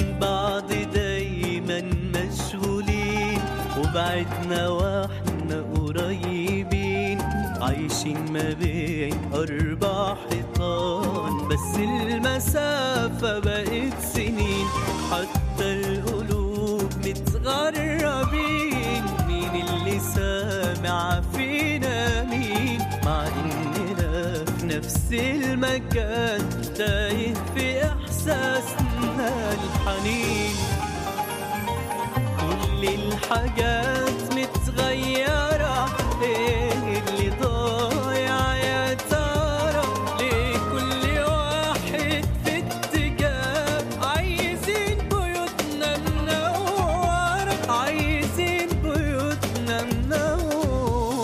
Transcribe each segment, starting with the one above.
بعض دايما مشغولين وبعدنا واحنا قريبين عايشين ما بين أربع حيطان بس المسافة بقت سنين حتى القلوب متغربين مين اللي سامع فينا مين مع إننا في نفس المكان تايه في إحساسنا الحنين كل الحاجات متغيرة ايه اللي ضايع يا ترى ليه كل واحد في اتجاه عايزين بيوتنا منورة عايزين بيوتنا منورة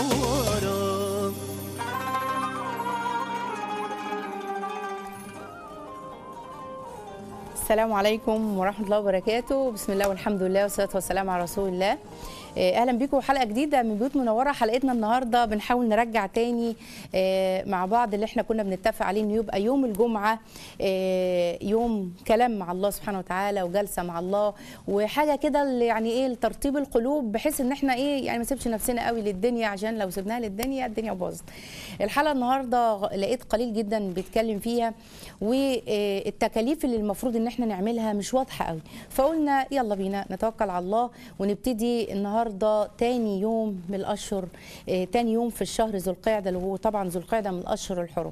السلام عليكم ورحمة الله وبركاته بسم الله والحمد لله والصلاة والسلام على رسول الله آه، اهلا بيكم حلقه جديده من بيوت منوره حلقتنا النهارده بنحاول نرجع تاني آه، مع بعض اللي احنا كنا بنتفق عليه انه يبقى يوم الجمعه آه، يوم كلام مع الله سبحانه وتعالى وجلسه مع الله وحاجه كده اللي يعني ايه لترطيب القلوب بحيث ان احنا ايه يعني ما نسيبش نفسنا قوي للدنيا عشان لو سيبناها للدنيا الدنيا باظت الحلقه النهارده لقيت قليل جدا بيتكلم فيها والتكاليف اللي المفروض ان احنا نعملها مش واضحه قوي فقلنا يلا بينا نتوكل على الله ونبتدي النهارده تاني يوم من الاشهر آه، تاني يوم في الشهر ذو القعده اللي هو طبعا ذو القعده من الاشهر الحرم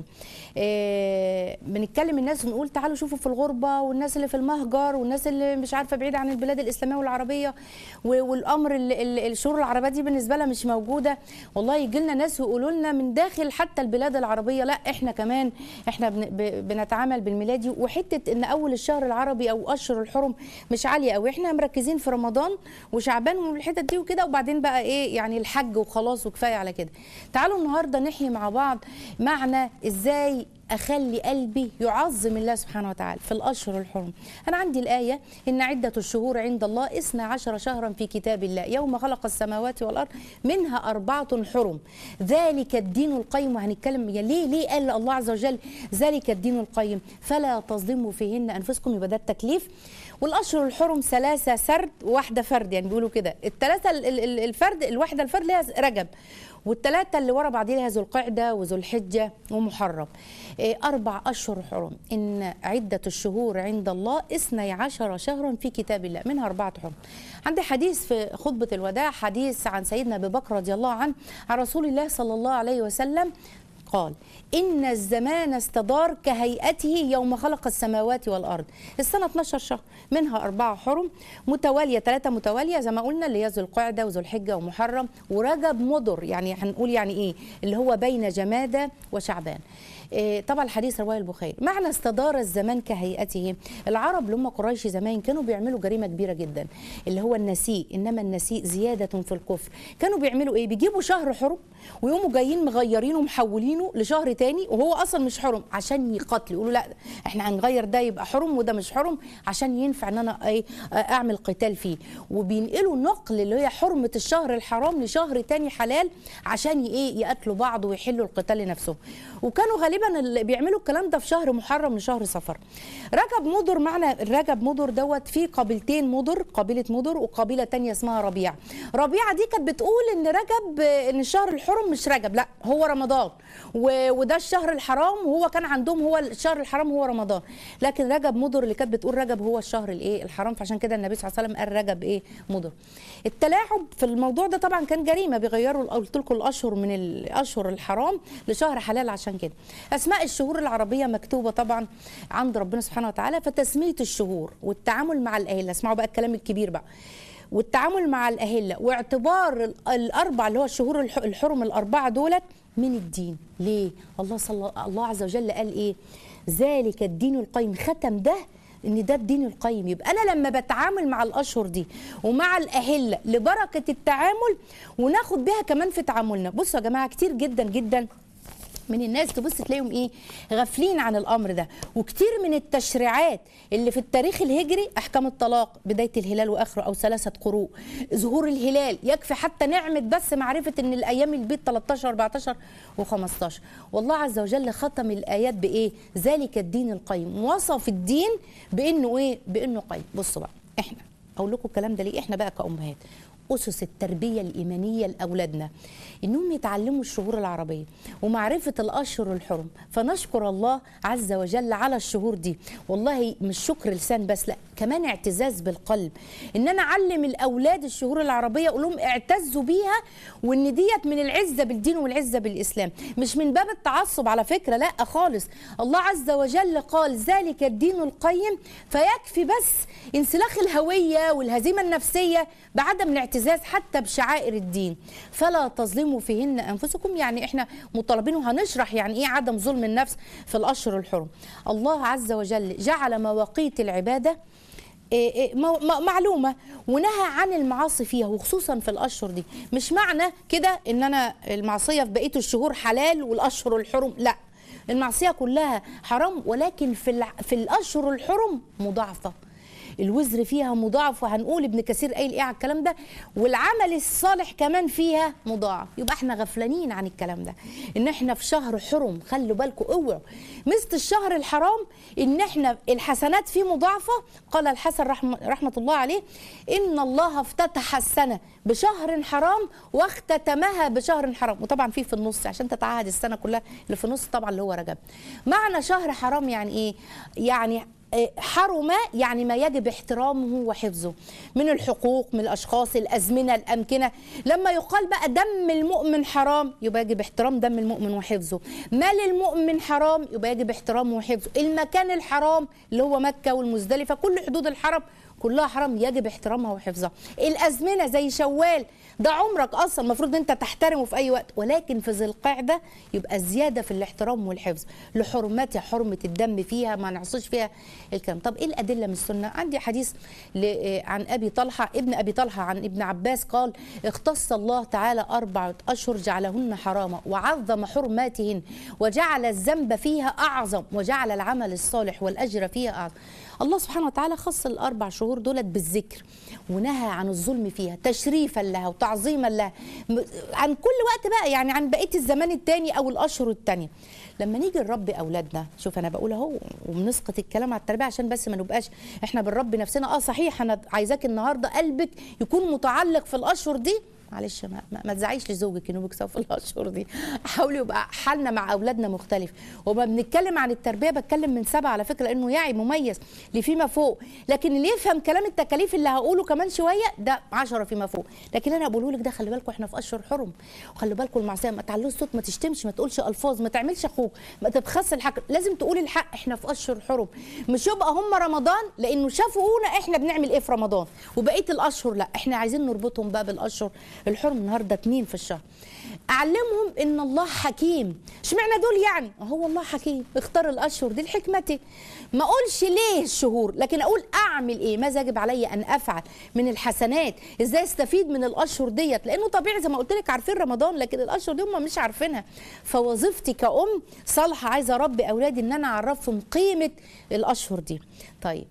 آه، بنتكلم الناس ونقول تعالوا شوفوا في الغربه والناس اللي في المهجر والناس اللي مش عارفه بعيده عن البلاد الاسلاميه والعربيه و- والامر ال- ال- الشهور العربيه دي بالنسبه لها مش موجوده والله يجي لنا ناس ويقولوا لنا من داخل حتى البلاد العربيه لا احنا كمان احنا بن- ب- بنتعامل بالميلادي وحته ان اول الشهر العربي او اشهر الحرم مش عاليه قوي احنا مركزين في رمضان وشعبان والحتت دي وكده وبعدين بقى ايه يعني الحج وخلاص وكفايه على كده تعالوا النهارده نحيي مع بعض معنى ازاي اخلي قلبي يعظم الله سبحانه وتعالى في الاشهر الحرم انا عندي الايه ان عده الشهور عند الله اثنا عشر شهرا في كتاب الله يوم خلق السماوات والارض منها اربعه حرم ذلك الدين القيم وهنتكلم يا ليه ليه قال الله عز وجل ذلك الدين القيم فلا تظلموا فيهن انفسكم يبقى ده التكليف والاشهر الحرم ثلاثه سرد وواحده فرد يعني بيقولوا كده الثلاثه ال- ال- الفرد الواحده الفرد ليها رجب والثلاثه اللي ورا بعض ليها ذو القعده وذو الحجه ومحرم إيه، اربع اشهر حرم ان عده الشهور عند الله اثني عشر شهرا في كتاب الله منها اربعه حرم عندي حديث في خطبه الوداع حديث عن سيدنا ابي بكر رضي الله عنه عن رسول الله صلى الله عليه وسلم قال إن الزمان استدار كهيئته يوم خلق السماوات والأرض السنة 12 شهر منها أربعة حرم متوالية ثلاثة متوالية زي ما قلنا اللي هي ذو القعدة وذو الحجة ومحرم ورجب مضر يعني هنقول يعني إيه اللي هو بين جمادة وشعبان إيه، طبعا الحديث رواه البخاري معنى استدار الزمان كهيئته العرب اللي هم قريش زمان كانوا بيعملوا جريمه كبيره جدا اللي هو النسيء انما النسيء زياده في الكفر كانوا بيعملوا ايه بيجيبوا شهر حرم ويقوموا جايين مغيرينه ومحولينه لشهر تاني وهو اصلا مش حرم عشان يقاتلوا يقولوا لا احنا هنغير ده يبقى حرم وده مش حرم عشان ينفع ان انا ايه اعمل قتال فيه وبينقلوا نقل اللي هي حرمه الشهر الحرام لشهر تاني حلال عشان ايه يقاتلوا بعض ويحلوا القتال لنفسهم وكانوا غالبا اللي بيعملوا الكلام ده في شهر محرم لشهر صفر رجب مضر معنى الرجب مضر دوت في قبيلتين مضر قبيله مضر وقبيله تانية اسمها ربيع ربيعه دي كانت بتقول ان رجب ان الشهر الحرم مش رجب لا هو رمضان و- وده الشهر الحرام وهو كان عندهم هو الشهر الحرام هو رمضان لكن رجب مضر اللي كانت بتقول رجب هو الشهر الايه الحرام فعشان كده النبي صلى الله عليه وسلم قال رجب ايه مضر التلاعب في الموضوع ده طبعا كان جريمه بيغيروا قلت لكم الاشهر من الاشهر الحرام لشهر حلال عشان كده اسماء الشهور العربيه مكتوبه طبعا عند ربنا سبحانه وتعالى فتسميه الشهور والتعامل مع الاهله اسمعوا بقى الكلام الكبير بقى والتعامل مع الاهله واعتبار ال- الاربع اللي هو الشهور الح- الحرم الاربعه دولت من الدين ليه الله صلى الله عز وجل قال ايه ذلك الدين القيم ختم ده ان ده الدين القيم يبقى انا لما بتعامل مع الاشهر دي ومع الاهله لبركه التعامل وناخد بها كمان في تعاملنا بصوا يا جماعه كتير جدا جدا من الناس تبص تلاقيهم ايه غافلين عن الامر ده وكتير من التشريعات اللي في التاريخ الهجري احكام الطلاق بدايه الهلال واخره او ثلاثه قروء ظهور الهلال يكفي حتى نعمه بس معرفه ان الايام البيت 13 14 و15 والله عز وجل ختم الايات بايه ذلك الدين القيم وصف الدين بانه ايه بانه قيم بصوا بقى احنا اقول لكم الكلام ده ليه احنا بقى كامهات اسس التربيه الايمانيه لاولادنا انهم يتعلموا الشهور العربيه ومعرفه الاشهر الحرم فنشكر الله عز وجل على الشهور دي والله مش شكر لسان بس لا كمان اعتزاز بالقلب ان انا اعلم الاولاد الشهور العربيه اقول لهم اعتزوا بيها وان ديت من العزه بالدين والعزه بالاسلام مش من باب التعصب على فكره لا خالص الله عز وجل قال ذلك الدين القيم فيكفي بس انسلاخ الهويه والهزيمه النفسيه بعدم الاعتزاز حتى بشعائر الدين فلا تظلموا فيهن انفسكم يعني احنا مطالبين وهنشرح يعني ايه عدم ظلم النفس في الاشهر الحرم الله عز وجل جعل مواقيت العباده إيه إيه مو- م- معلومه ونهى عن المعاصي فيها وخصوصا في الاشهر دي مش معنى كده ان انا المعصيه في بقيه الشهور حلال والاشهر الحرم لا المعصيه كلها حرام ولكن في الع- في الاشهر الحرم مضاعفه الوزر فيها مضاعف وهنقول ابن كثير قايل ايه على الكلام ده والعمل الصالح كمان فيها مضاعف يبقى احنا غفلانين عن الكلام ده ان احنا في شهر حرم خلوا بالكم اوعوا مثل الشهر الحرام ان احنا الحسنات فيه مضاعفه قال الحسن رحمه, رحمة الله عليه ان الله افتتح السنه بشهر حرام واختتمها بشهر حرام وطبعا في في النص عشان تتعهد السنه كلها اللي في النص طبعا اللي هو رجب معنى شهر حرام يعني ايه يعني حرم يعني ما يجب احترامه وحفظه من الحقوق من الاشخاص الازمنه الامكنه لما يقال بقى دم المؤمن حرام يبقى يجب احترام دم المؤمن وحفظه مال المؤمن حرام يبقى يجب احترامه وحفظه المكان الحرام اللي هو مكه والمزدلفه كل حدود الحرم كلها حرام يجب احترامها وحفظها الازمنه زي شوال ده عمرك اصلا المفروض انت تحترمه في اي وقت ولكن في ذي القعده يبقى زياده في الاحترام والحفظ لحرمتها حرمه الدم فيها ما نعصيش فيها الكلام طب ايه الادله من السنه عندي حديث ل- عن ابي طلحه ابن ابي طلحه عن ابن عباس قال اختص الله تعالى اربعه اشهر جعلهن حراما وعظم حرماتهن وجعل الذنب فيها اعظم وجعل العمل الصالح والاجر فيها اعظم الله سبحانه وتعالى خص الاربع شهور دولت بالذكر ونهى عن الظلم فيها تشريفا لها وتعظيما لها م- عن كل وقت بقى يعني عن بقيه الزمان التاني او الاشهر التانيه لما نيجي نربي اولادنا شوف انا بقول اهو وبنسقط الكلام على التربيه عشان بس ما نبقاش احنا بنربي نفسنا اه صحيح انا عايزاك النهارده قلبك يكون متعلق في الاشهر دي معلش ما, ما, ما تزعيش لزوجك انه بيكسب في الاشهر دي حاولوا يبقى حالنا مع اولادنا مختلف وما بنتكلم عن التربيه بتكلم من سبعه على فكره لانه يعي مميز لفيما فوق لكن اللي يفهم كلام التكاليف اللي هقوله كمان شويه ده عشرة فيما فوق لكن انا بقوله لك ده خلي بالكم احنا في اشهر حرم وخلي بالكم المعصيه ما تعلوش صوت ما تشتمش ما تقولش الفاظ ما تعملش اخوك ما تبخس الحق لازم تقول الحق احنا في اشهر حرم مش يبقى هم رمضان لانه شافونا احنا بنعمل ايه في رمضان وبقيه الاشهر لا احنا عايزين نربطهم بقى بالاشهر الحرم النهارده اتنين في الشهر اعلمهم ان الله حكيم اشمعنى دول يعني هو الله حكيم اختار الاشهر دي لحكمته ما اقولش ليه الشهور لكن اقول اعمل ايه ماذا يجب علي ان افعل من الحسنات ازاي استفيد من الاشهر ديت لانه طبيعي زي ما قلت لك عارفين رمضان لكن الاشهر دي هم مش عارفينها فوظيفتي كأم صالحه عايزه اربي اولادي ان انا اعرفهم قيمه الاشهر دي طيب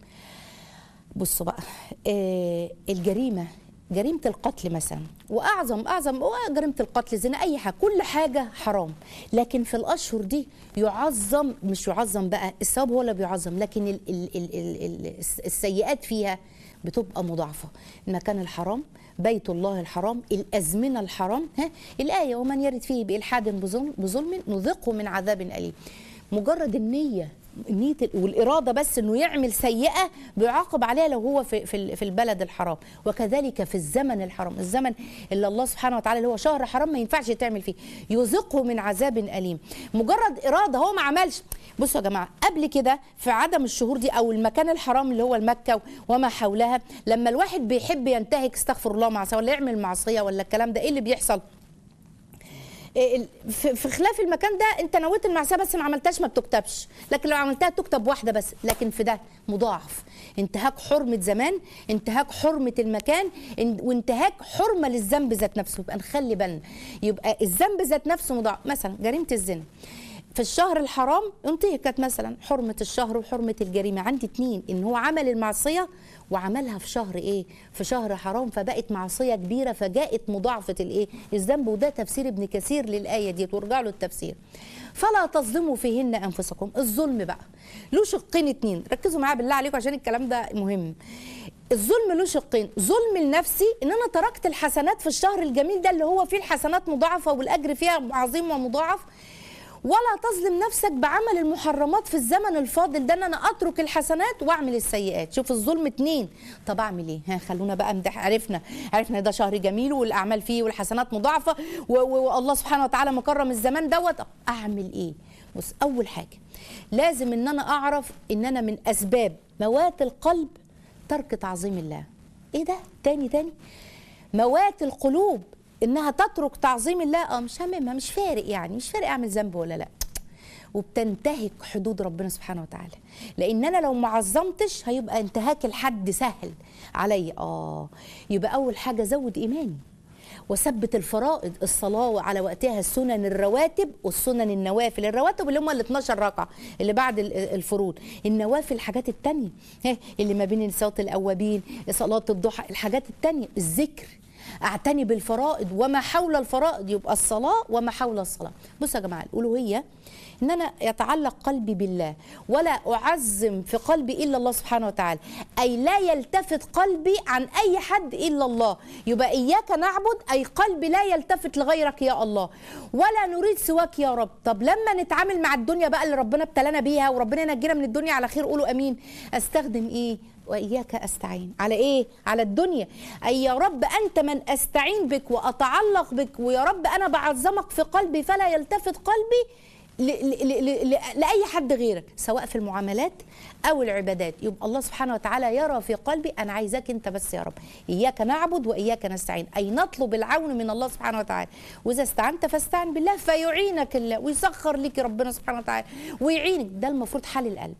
بصوا بقى آه الجريمه جريمة القتل مثلا وأعظم أعظم هو جريمة القتل زنا أي حاجة كل حاجة حرام لكن في الأشهر دي يعظم مش يعظم بقى الثواب هو اللي بيعظم لكن ال ال ال ال ال السيئات فيها بتبقى مضاعفة المكان الحرام بيت الله الحرام الأزمنة الحرام ها الآية ومن يرد فيه بإلحاد بظلم, بظلم نذقه من عذاب أليم مجرد النية نية والإرادة بس إنه يعمل سيئة بيعاقب عليها لو هو في في في البلد الحرام وكذلك في الزمن الحرام الزمن اللي الله سبحانه وتعالى اللي هو شهر حرام ما ينفعش تعمل فيه يذقه من عذاب أليم مجرد إرادة هو ما عملش بصوا يا جماعة قبل كده في عدم الشهور دي أو المكان الحرام اللي هو المكة وما حولها لما الواحد بيحب ينتهك استغفر الله معصية ولا يعمل معصية ولا الكلام ده إيه اللي بيحصل؟ في خلاف المكان ده انت نويت المعصيه بس ما عملتهاش ما بتكتبش لكن لو عملتها تكتب واحده بس لكن في ده مضاعف انتهاك حرمه زمان انتهاك حرمه المكان وانتهاك حرمه للذنب ذات نفسه يبقى نخلي بالنا يبقى الذنب ذات نفسه مضاعف مثلا جريمه الزنا في الشهر الحرام انتهكت مثلا حرمة الشهر وحرمة الجريمة عندي اتنين ان هو عمل المعصية وعملها في شهر ايه في شهر حرام فبقت معصية كبيرة فجاءت مضاعفة الايه الذنب وده تفسير ابن كثير للآية دي وارجعوا له التفسير فلا تظلموا فيهن انفسكم الظلم بقى له شقين اتنين ركزوا معايا بالله عليكم عشان الكلام ده مهم الظلم له شقين ظلم لنفسي ان انا تركت الحسنات في الشهر الجميل ده اللي هو فيه الحسنات مضاعفه والاجر فيها عظيم ومضاعف ولا تظلم نفسك بعمل المحرمات في الزمن الفاضل ده ان انا اترك الحسنات واعمل السيئات شوف الظلم اتنين طب اعمل ايه ها خلونا بقى مدح عرفنا عرفنا ده شهر جميل والاعمال فيه والحسنات مضاعفه و- و- والله سبحانه وتعالى مكرم الزمان دوت اعمل ايه بص اول حاجه لازم ان انا اعرف ان انا من اسباب موات القلب ترك تعظيم الله ايه ده تاني تاني موات القلوب انها تترك تعظيم الله اه مش هممها مش فارق يعني مش فارق اعمل ذنب ولا لا وبتنتهك حدود ربنا سبحانه وتعالى لان انا لو ما عظمتش هيبقى انتهاك الحد سهل عليا اه يبقى اول حاجه زود ايماني وثبت الفرائض الصلاة على وقتها السنن الرواتب والسنن النوافل الرواتب اللي هم ال 12 ركعة اللي بعد ال- الفروض النوافل الحاجات التانية ها، اللي ما بين صلاة الأوابين صلاة الضحى الحاجات التانية الذكر اعتني بالفرائض وما حول الفرائض يبقى الصلاة وما حول الصلاة بصوا يا جماعة الألوهية ان انا يتعلق قلبي بالله ولا اعظم في قلبي الا الله سبحانه وتعالى اي لا يلتفت قلبي عن اي حد الا الله يبقى اياك نعبد اي قلبي لا يلتفت لغيرك يا الله ولا نريد سواك يا رب طب لما نتعامل مع الدنيا بقى اللي ربنا ابتلانا بيها وربنا ينجينا من الدنيا على خير قولوا امين استخدم ايه واياك استعين على ايه على الدنيا اي يا رب انت من استعين بك واتعلق بك ويا رب انا بعظمك في قلبي فلا يلتفت قلبي ل- ل- ل- ل- لاي حد غيرك سواء في المعاملات او العبادات يبقى الله سبحانه وتعالى يرى في قلبي انا عايزاك انت بس يا رب اياك نعبد واياك نستعين اي نطلب العون من الله سبحانه وتعالى واذا استعنت فاستعن بالله فيعينك الله ويسخر لك ربنا سبحانه وتعالى ويعينك ده المفروض حال القلب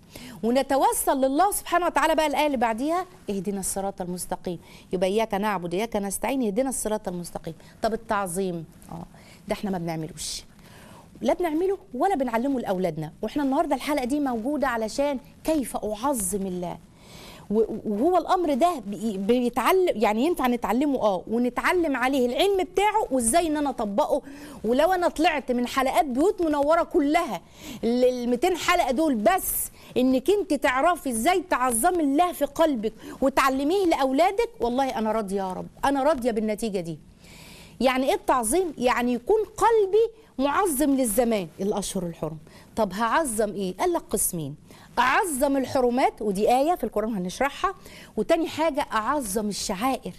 ونتوسل لله سبحانه وتعالى بقى الايه اللي بعديها اهدنا الصراط المستقيم يبقى اياك نعبد اياك نستعين اهدنا الصراط المستقيم طب التعظيم اه ده احنا ما بنعملوش لا بنعمله ولا بنعلمه لاولادنا واحنا النهارده الحلقه دي موجوده علشان كيف اعظم الله و- وهو الامر ده بي- بيتعلم يعني ينفع نتعلمه اه ونتعلم عليه العلم بتاعه وازاي ان انا اطبقه ولو انا طلعت من حلقات بيوت منوره كلها ال 200 حلقه دول بس انك انت تعرفي ازاي تعظمي الله في قلبك وتعلميه لاولادك والله انا راضيه يا رب انا راضيه بالنتيجه دي يعني ايه التعظيم يعني يكون قلبي معظم للزمان الاشهر الحرم طب هعظم ايه قال لك قسمين اعظم الحرمات ودي ايه في القران هنشرحها وتاني حاجه اعظم الشعائر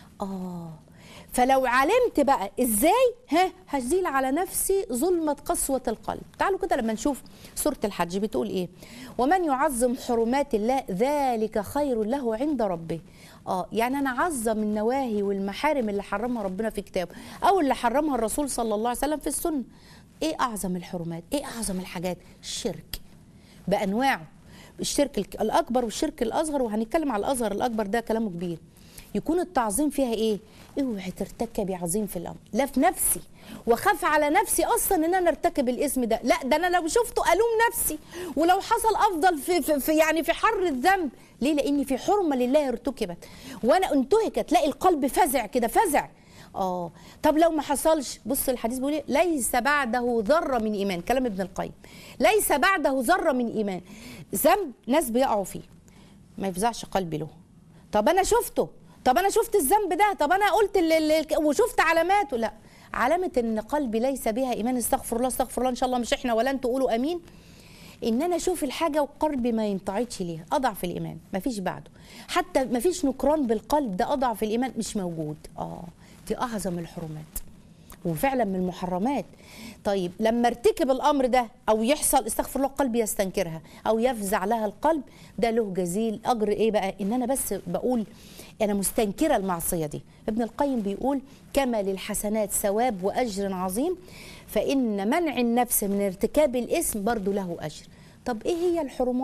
اه فلو علمت بقى ازاي ها هزيل على نفسي ظلمة قسوة القلب تعالوا كده لما نشوف سورة الحج بتقول ايه ومن يعظم حرمات الله ذلك خير له عند ربه اه يعني انا اعظم النواهي والمحارم اللي حرمها ربنا في كتابه او اللي حرمها الرسول صلى الله عليه وسلم في السنة ايه اعظم الحرمات ايه اعظم الحاجات الشرك بانواعه الشرك الك- الاكبر والشرك الاصغر وهنتكلم على الاصغر الاكبر ده كلامه كبير يكون التعظيم فيها ايه اوعي ترتكبي عظيم في الامر لا في نفسي واخاف على نفسي اصلا ان انا ارتكب الاسم ده لا ده انا لو شفته الوم نفسي ولو حصل افضل في, في, في يعني في حر الذنب ليه لان في حرمه لله ارتكبت وانا انتهكت تلاقي القلب فزع كده فزع اه طب لو ما حصلش بص الحديث بيقول ايه ليس بعده ذره من ايمان كلام ابن القيم ليس بعده ذره من ايمان ذنب ناس بيقعوا فيه ما يفزعش قلبي له طب انا شفته طب انا شفت الذنب ده طب انا قلت ال- ال- وشفت علاماته لا علامه ان قلبي ليس بها ايمان استغفر الله استغفر الله ان شاء الله مش احنا ولا انتوا قولوا امين ان انا اشوف الحاجه وقلبي ما ينطعدش ليها اضعف الايمان مفيش بعده حتى مفيش نكران بالقلب ده اضعف الايمان مش موجود اه دي اعظم الحرمات وفعلا من المحرمات طيب لما ارتكب الامر ده او يحصل استغفر الله قلبي يستنكرها او يفزع لها القلب ده له جزيل اجر ايه بقى ان انا بس بقول انا مستنكره المعصيه دي ابن القيم بيقول كما للحسنات ثواب واجر عظيم فان منع النفس من ارتكاب الاسم برضو له اجر طب ايه هي الحرمات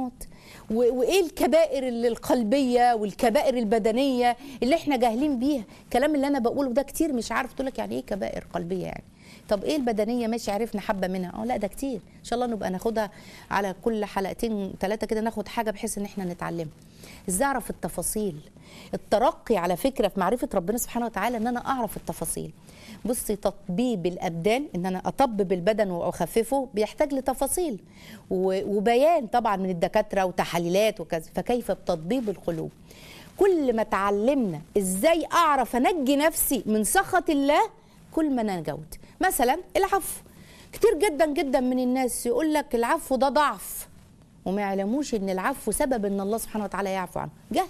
و- وايه الكبائر اللي القلبيه والكبائر البدنيه اللي احنا جاهلين بيها الكلام اللي انا بقوله ده كتير مش عارف تقول لك يعني ايه كبائر قلبيه يعني طب ايه البدنيه ماشي عرفنا حبه منها اه لا ده كتير ان شاء الله نبقى ناخدها على كل حلقتين ثلاثه كده ناخد حاجه بحيث ان احنا نتعلمها ازاي اعرف التفاصيل الترقي على فكره في معرفه ربنا سبحانه وتعالى ان انا اعرف التفاصيل بصي تطبيب الابدان ان انا اطبب البدن واخففه بيحتاج لتفاصيل و- وبيان طبعا من الدكاتره وتحاليلات وكذا فكيف بتطبيب القلوب كل ما تعلمنا ازاي اعرف انجي نفسي من سخط الله كل ما نجوت مثلا العفو كتير جدا جدا من الناس يقول لك العفو ده ضعف وما يعلموش ان العفو سبب ان الله سبحانه وتعالى يعفو عنه جهل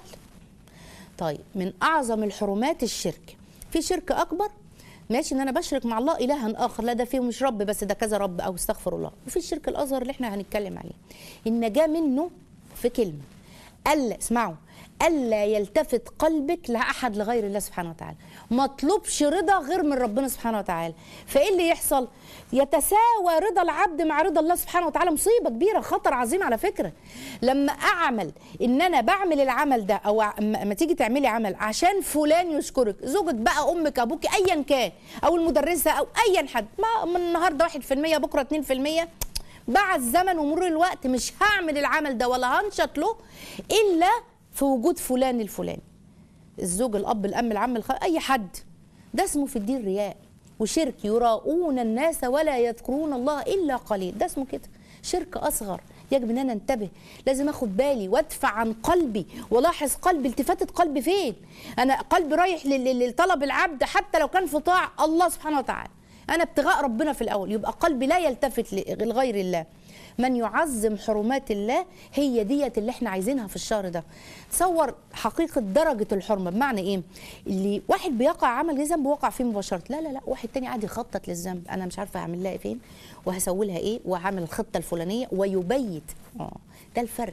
طيب من اعظم الحرمات الشرك في شرك اكبر ماشي ان انا بشرك مع الله الها اخر لا ده فيه مش رب بس ده كذا رب او استغفر الله وفي الشرك الاصغر اللي احنا هنتكلم عليه النجاه منه في كلمه الا اسمعوا الا يلتفت قلبك لاحد لغير الله سبحانه وتعالى مطلوبش رضا غير من ربنا سبحانه وتعالى فايه اللي يحصل يتساوى رضا العبد مع رضا الله سبحانه وتعالى مصيبه كبيره خطر عظيم على فكره لما اعمل ان انا بعمل العمل ده او اما تيجي تعملي عمل عشان فلان يشكرك زوجك بقى امك ابوك ايا كان او المدرسه او ايا حد ما من النهارده 1% بكره 2% مع الزمن ومرور الوقت مش هعمل العمل ده ولا هنشط له الا في وجود فلان الفلاني الزوج الاب الام العم الخ... اي حد ده اسمه في الدين رياء وشرك يراؤون الناس ولا يذكرون الله الا قليل ده اسمه كده شرك اصغر يجب ان انا انتبه لازم اخد بالي وادفع عن قلبي والاحظ قلبي التفاتة قلبي فين انا قلبي رايح لل- لل- لطلب العبد حتى لو كان في طاعه الله سبحانه وتعالى انا ابتغاء ربنا في الاول يبقى قلبي لا يلتفت ل- لغير الله من يعظم حرمات الله هي ديت اللي احنا عايزينها في الشهر ده تصور حقيقة درجة الحرمة بمعنى ايه اللي واحد بيقع عمل ذنب وقع فيه مباشرة لا لا لا واحد تاني قاعد يخطط للذنب انا مش عارفة هعمل لها إيه فين وهسوي لها ايه وهعمل الخطة الفلانية ويبيت اه ده الفرق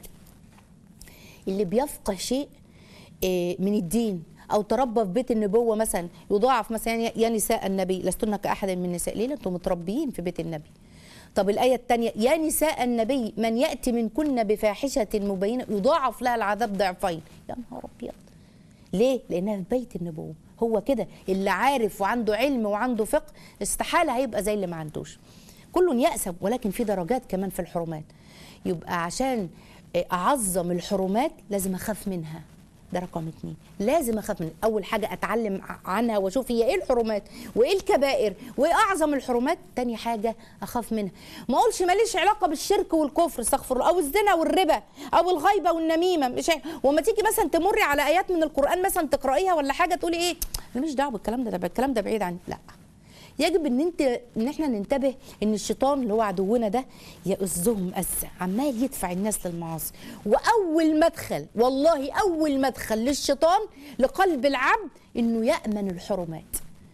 اللي بيفقه شيء آه، من الدين او تربى في بيت النبوه مثلا يضاعف مثلا يا- يا نساء النبي لستن كاحد من النساء ليه انتم متربيين في بيت النبي طب الآية الثانية يا نساء النبي من يأتي منكن بفاحشة مبينة يضاعف لها العذاب ضعفين يا نهار أبيض ليه؟ لأنها في بيت النبوة هو كده اللي عارف وعنده علم وعنده فقه استحالة هيبقى زي اللي ما عندوش كل يأسب ولكن في درجات كمان في الحرمات يبقى عشان أعظم الحرمات لازم أخاف منها ده رقم اتنين لازم اخاف من اول حاجه اتعلم عنها واشوف هي ايه الحرمات وايه الكبائر وايه اعظم الحرمات تاني حاجه اخاف منها ما اقولش ماليش علاقه بالشرك والكفر استغفر الله او الزنا والربا او الغيبه والنميمه مش عارف. وما تيجي مثلا تمري على ايات من القران مثلا تقرايها ولا حاجه تقولي ايه انا مش دعوه بالكلام ده ده الكلام ده بعيد عني لا يجب ان انت ان احنا ننتبه ان الشيطان اللي هو عدونا ده يؤذهم أذى عمال يدفع الناس للمعاصي واول مدخل والله اول مدخل للشيطان لقلب العبد انه يامن الحرمات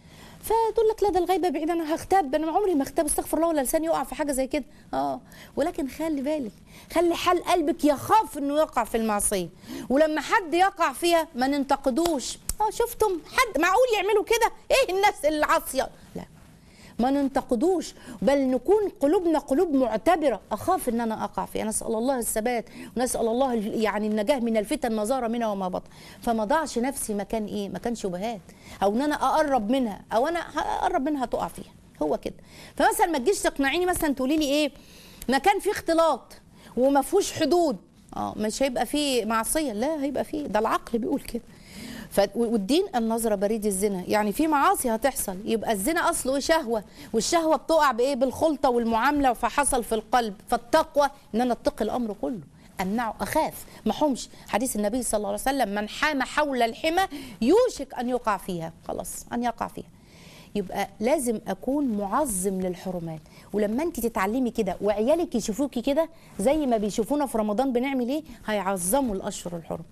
فتقول لك لا ده الغيبه بعيد انا هغتاب انا عمري ما اغتاب استغفر الله ولا لساني يقع في حاجه زي كده اه ولكن خلي بالك خلي حال قلبك يخاف انه يقع في المعصيه ولما حد يقع فيها ما ننتقدوش اه شفتم حد معقول يعملوا كده ايه الناس العاصيه لا ما ننتقدوش بل نكون قلوبنا قلوب معتبره اخاف ان انا اقع فيها نسال الله الثبات ونسال الله يعني النجاه من الفتن ما ظهر منها وما بطن فما ضعش نفسي مكان ايه مكان شبهات او ان انا اقرب منها او انا اقرب منها تقع فيها هو كده فمثلا ما تجيش تقنعيني مثلا تقولي لي ايه مكان فيه اختلاط وما فيهوش حدود اه مش هيبقى فيه معصيه لا هيبقى فيه ده العقل بيقول كده ف... والدين النظره بريد الزنا يعني في معاصي هتحصل يبقى الزنا اصله شهوه والشهوه بتقع بايه بالخلطه والمعامله فحصل في القلب فالتقوى ان انا اتقي الامر كله امنعه اخاف ما حمش حديث النبي صلى الله عليه وسلم من حام حول الحمى يوشك ان يقع فيها خلاص ان يقع فيها يبقى لازم اكون معظم للحرمات ولما انت تتعلمي كده وعيالك يشوفوكي كده زي ما بيشوفونا في رمضان بنعمل ايه هيعظموا الاشهر الحرم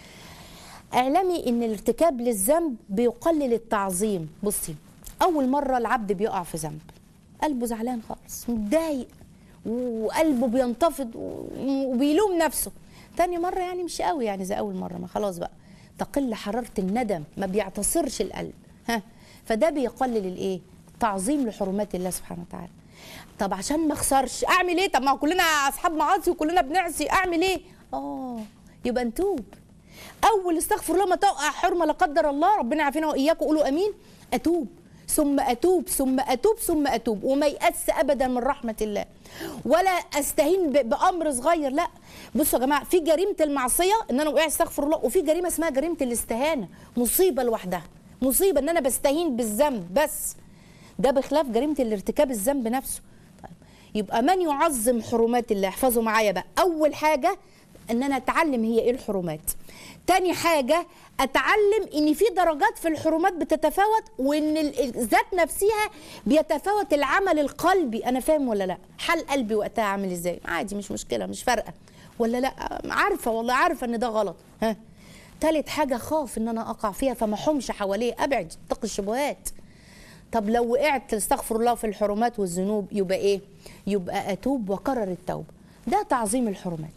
اعلمي ان الارتكاب للذنب بيقلل التعظيم بصي اول مره العبد بيقع في ذنب قلبه زعلان خالص متضايق وقلبه بينتفض وبيلوم نفسه تاني مره يعني مش قوي يعني زي اول مره ما خلاص بقى تقل حراره الندم ما بيعتصرش القلب ها فده بيقلل الايه تعظيم لحرمات الله سبحانه وتعالى طب عشان ما اخسرش اعمل ايه طب ما هو كلنا اصحاب معاصي وكلنا بنعصي اعمل ايه اه يبقى نتوب اول استغفر الله ما تقع حرمه لا قدر الله ربنا يعافينا واياكم قولوا امين اتوب ثم اتوب ثم اتوب ثم اتوب وما يأس ابدا من رحمه الله ولا استهين ب- بامر صغير لا بصوا يا جماعه في جريمه المعصيه ان انا وقعت استغفر الله وفي جريمه اسمها جريمه الاستهانه مصيبه لوحدها مصيبه ان انا بستهين بالذنب بس ده بخلاف جريمه الارتكاب الذنب نفسه طيب يبقى من يعظم حرمات الله احفظوا معايا بقى اول حاجه ان انا اتعلم هي ايه الحرمات تاني حاجة أتعلم إن في درجات في الحرمات بتتفاوت وإن ال- الذات نفسها بيتفاوت العمل القلبي أنا فاهم ولا لأ حال قلبي وقتها عامل إزاي عادي مش مشكلة مش فارقة ولا لأ عارفة والله عارفة إن ده غلط ها تالت حاجة خاف إن أنا أقع فيها فما حومش حواليه أبعد اتقي الشبهات طب لو وقعت استغفر الله في الحرمات والذنوب يبقى ايه يبقى اتوب وقرر التوبه ده تعظيم الحرمات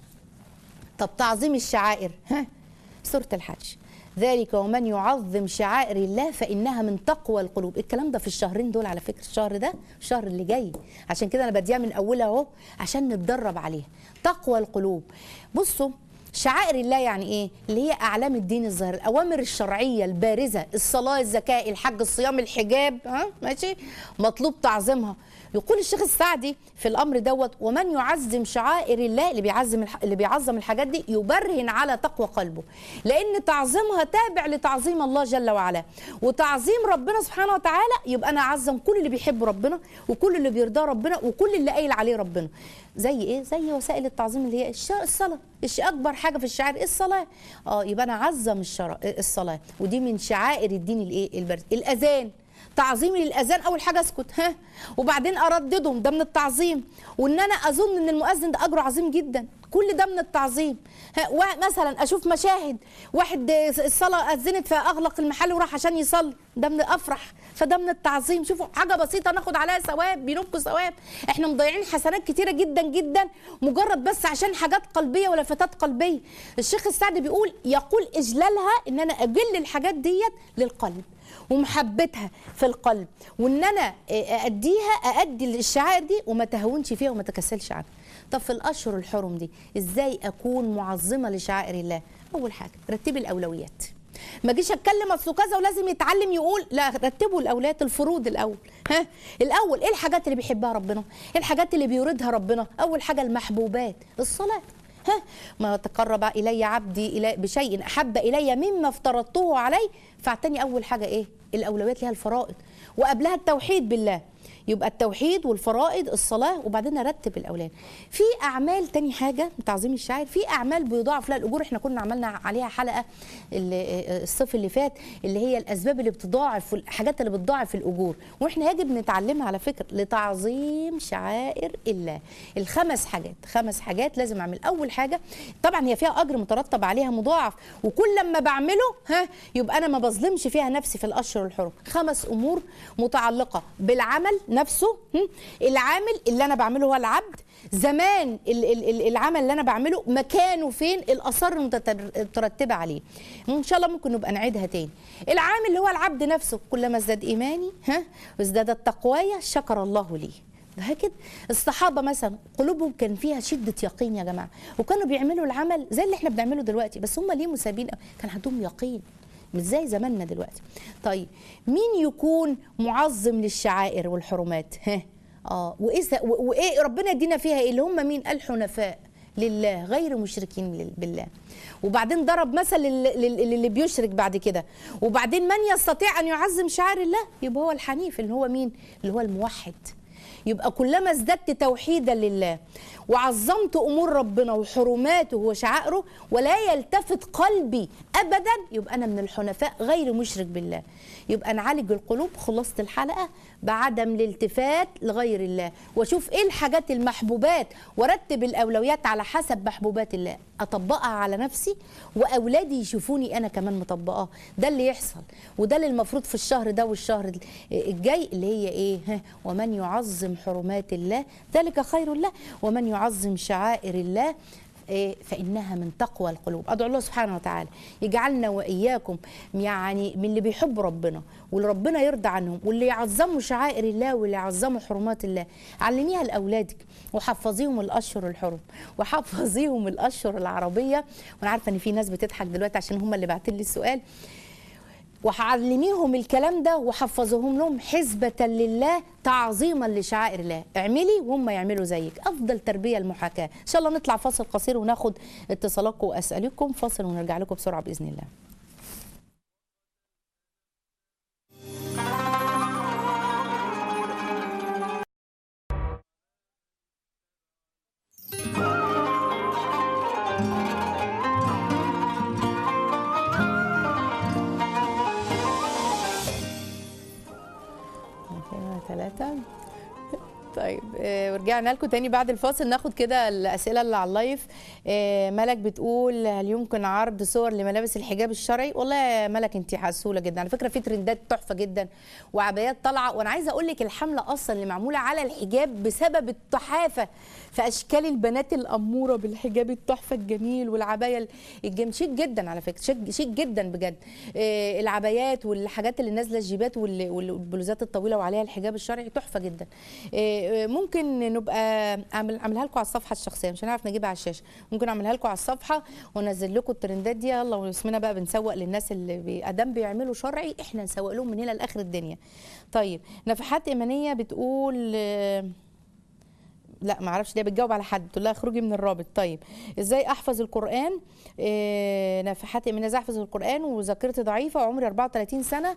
طب تعظيم الشعائر ها سوره الحج ذلك ومن يعظم شعائر الله فانها من تقوى القلوب الكلام ده في الشهرين دول على فكره الشهر ده الشهر اللي جاي عشان كده انا بديها من اولها اهو عشان نتدرب عليها تقوى القلوب بصوا شعائر الله يعني ايه اللي هي اعلام الدين الظاهر الاوامر الشرعيه البارزه الصلاه الزكاه الحج الصيام الحجاب ها ماشي مطلوب تعظيمها يقول الشيخ السعدي في الامر دوت ومن يعظم شعائر الله اللي بيعظم الح... اللي بيعظم الحاجات دي يبرهن على تقوى قلبه لان تعظيمها تابع لتعظيم الله جل وعلا وتعظيم ربنا سبحانه وتعالى يبقى انا اعظم كل اللي بيحب ربنا وكل اللي بيرضاه ربنا وكل اللي قايل عليه ربنا زي ايه زي وسائل التعظيم اللي هي الش- الصلاه الش اكبر حاجه في الشعائر إيه الصلاه اه يبقى انا اعظم الشرع... الصلاه ودي من شعائر الدين الايه البرز الاذان تعظيمي للاذان اول حاجه اسكت ها وبعدين ارددهم ده من التعظيم وان انا اظن ان المؤذن ده اجره عظيم جدا كل ده من التعظيم ها ومثلا اشوف مشاهد واحد الصلاه اذنت فاغلق المحل وراح عشان يصلي ده من افرح فده من التعظيم شوفوا حاجه بسيطه ناخد عليها ثواب بينبكوا ثواب احنا مضيعين حسنات كتيره جدا جدا مجرد بس عشان حاجات قلبيه ولفتات قلبيه الشيخ السعدي بيقول يقول اجلالها ان انا اجل الحاجات ديت للقلب ومحبتها في القلب وان انا اديها اادي الشعائر دي وما تهونش فيها وما تكسلش عنها طب في الاشهر الحرم دي ازاي اكون معظمه لشعائر الله اول حاجه رتبي الاولويات ما اجيش اتكلم اصل كذا ولازم يتعلم يقول لا رتبوا الاولويات الفروض الاول ها الاول ايه الحاجات اللي بيحبها ربنا ايه الحاجات اللي بيريدها ربنا اول حاجه المحبوبات الصلاه ها ما تقرب الي عبدي الى بشيء احب الي مما افترضته عليه فاعتني اول حاجه ايه الاولويات اللي هي الفرائض وقبلها التوحيد بالله يبقى التوحيد والفرائض الصلاه وبعدين ارتب الاولاد في اعمال تاني حاجه تعظيم الشاعر في اعمال بيضاعف لها الاجور احنا كنا عملنا عليها حلقه ال- الصيف اللي فات اللي هي الاسباب اللي بتضاعف والحاجات اللي بتضاعف الاجور واحنا يجب نتعلمها على فكره لتعظيم شعائر الله الخمس حاجات خمس حاجات لازم اعمل اول حاجه طبعا هي فيها اجر مترتب عليها مضاعف وكل لما بعمله ها يبقى انا ما بظلمش فيها نفسي في الاشهر الحرم خمس امور متعلقه بالعمل نفسه هم؟ العامل اللي انا بعمله هو العبد زمان ال- ال- ال- العمل اللي انا بعمله مكانه فين الاثار المترتبه عليه ان شاء الله ممكن نبقى نعيدها تاني العامل اللي هو العبد نفسه كلما ازداد ايماني ها وازدادت تقواي شكر الله لي هكذا الصحابة مثلا قلوبهم كان فيها شدة يقين يا جماعة وكانوا بيعملوا العمل زي اللي احنا بنعمله دلوقتي بس هم ليه مسابين كان عندهم يقين مش زي زماننا دلوقتي طيب مين يكون معظم للشعائر والحرمات ها اه واذا و- وايه ربنا يدينا فيها ايه اللي هم مين الحنفاء لله غير مشركين لل- بالله وبعدين ضرب مثل لل- لل- للي بيشرك بعد كده وبعدين من يستطيع ان يعظم شعائر الله يبقى هو الحنيف اللي هو مين اللي هو الموحد يبقى كلما ازددت توحيدا لله وعظمت امور ربنا وحرماته وشعائره ولا يلتفت قلبي ابدا يبقى انا من الحنفاء غير مشرك بالله يبقى نعالج القلوب خلاصه الحلقه بعدم الالتفات لغير الله واشوف ايه الحاجات المحبوبات وارتب الاولويات على حسب محبوبات الله اطبقها على نفسي واولادي يشوفوني انا كمان مطبقاه ده اللي يحصل وده اللي المفروض في الشهر ده والشهر الجاي اللي هي ايه ها ومن يعظم حرمات الله ذلك خير له ومن يعظم شعائر الله إيه فانها من تقوى القلوب ادعو الله سبحانه وتعالى يجعلنا واياكم يعني من اللي بيحبوا ربنا واللي ربنا يرضى عنهم واللي يعظموا شعائر الله واللي يعظموا حرمات الله علميها لاولادك وحفظيهم الاشهر الحرم وحفظيهم الاشهر العربيه وانا عارفه ان في ناس بتضحك دلوقتي عشان هم اللي بعتوا لي السؤال وعلميهم الكلام ده وحفظوهم لهم حسبة لله تعظيما لشعائر الله اعملي وهم يعملوا زيك افضل تربية المحاكاة ان شاء الله نطلع فاصل قصير وناخد اتصالاتكم واسئلتكم فاصل ونرجع لكم بسرعة باذن الله ثلاثة طيب آه، ورجعنا لكم تاني بعد الفاصل ناخد كده الاسئله اللي على اللايف آه، ملك بتقول هل يمكن عرض صور لملابس الحجاب الشرعي والله يا ملك انت حسوله جدا على فكره في ترندات تحفه جدا وعبايات طالعه وانا عايزه اقول لك الحمله اصلا اللي معموله على الحجاب بسبب التحافه في اشكال البنات الاموره بالحجاب التحفه الجميل والعبايه الجم شيك جدا على فكره شيك, شيك جدا بجد آه، العبايات والحاجات اللي نازله الجيبات وال- والبلوزات الطويله وعليها الحجاب الشرعي تحفه جدا آه، آه، ممكن نبقى اعمل اعملها لكم على الصفحه الشخصيه مش هنعرف نجيبها على الشاشه ممكن اعملها لكم على الصفحه وانزل لكم الترندات دي يلا واسمنا بقى بنسوق للناس اللي بي- ادام بيعملوا شرعي احنا نسوق لهم من هنا لاخر الدنيا طيب نفحات ايمانيه بتقول آه، لا ما اعرفش دي بتجاوب على حد تقول لها اخرجي من الرابط طيب ازاي احفظ القران إيه نفحات من ازاي احفظ القران وذاكرتي ضعيفه وعمري 34 سنه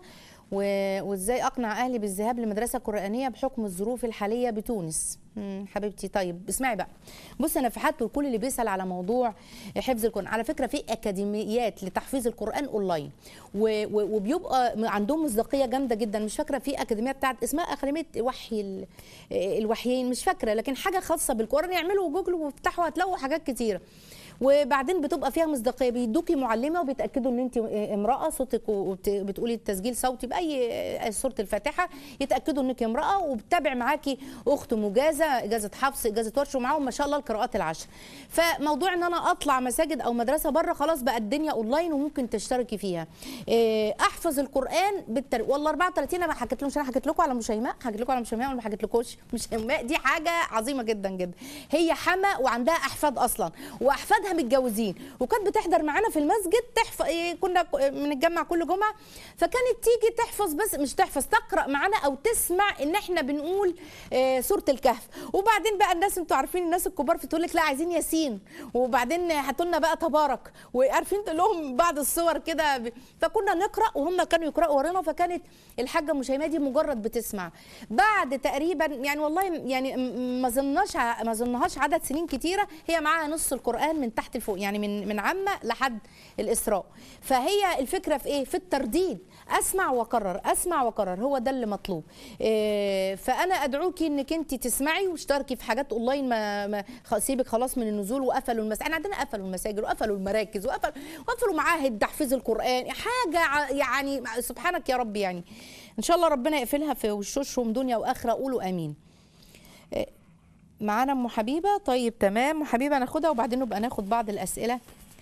و- وازاي اقنع اهلي بالذهاب لمدرسه قرانيه بحكم الظروف الحاليه بتونس مم، حبيبتي طيب اسمعي بقى بصي يا نفحات والكل اللي بيسال على موضوع حفظ القران على فكره في اكاديميات لتحفيظ القران اونلاين و- و- وبيبقى عندهم مصداقيه جامده جدا مش فاكره في اكاديميه بتاعت اسمها اكاديميه وحي ال- الوحيين مش فاكره لكن حاجه خاصه بالقران يعملوا جوجل وافتحوا هتلاقوا حاجات كتيره وبعدين بتبقى فيها مصداقيه بيدوكي معلمه وبيتاكدوا ان انت امراه صوتك وبتقولي التسجيل صوتي باي سوره الفاتحه يتاكدوا انك امراه وبتتابع معاكي اخت مجازه اجازه حفص اجازه ورش ومعاهم ما شاء الله القراءات العشر فموضوع ان انا اطلع مساجد او مدرسه بره خلاص بقى الدنيا اونلاين وممكن تشتركي فيها إيه، احفظ القران بالتر... والله 34 انا ما حكيت لهمش انا حكيت لكم على مشيماء حكيت لكم على مشيماء ولا ما حكيت لكوش مشيماء دي حاجه عظيمه جدا جدا هي حما وعندها احفاد اصلا واحفادها متجوزين وكانت بتحضر معانا في المسجد تحفظ إيه، كنا ك- بنتجمع كل جمعه فكانت تيجي تحفظ بس مش تحفظ تقرا معانا او تسمع ان احنا بنقول آه، سوره الكهف وبعدين بقى الناس انتوا عارفين الناس الكبار بتقول لك لا عايزين ياسين وبعدين هاتوا لنا بقى تبارك وعارفين تقول لهم بعض الصور كده ب- فكنا نقرا وهم كانوا يقراوا ورانا فكانت الحاجه مشيماء دي مجرد بتسمع بعد تقريبا يعني والله يعني م- ما ظناش ع- ما ظنهاش عدد سنين كتيره هي معاها نص القران من تحت لفوق يعني من من عامه لحد الاسراء فهي الفكره في ايه في الترديد اسمع واكرر اسمع واكرر هو ده اللي مطلوب إيه، فانا ادعوكي انك انت تسمعي واشتركي في حاجات اونلاين ما, ما خ- سيبك خلاص من النزول وقفلوا المساجد احنا عندنا قفلوا المساجد وقفلوا المراكز وقفلوا وقفلوا معاهد تحفيظ القران حاجه ع- يعني سبحانك يا رب يعني ان شاء الله ربنا يقفلها في وشوشهم دنيا واخره قولوا امين إيه، معانا ام حبيبه طيب تمام ام حبيبه ناخدها وبعدين نبقى ناخد بعض الاسئله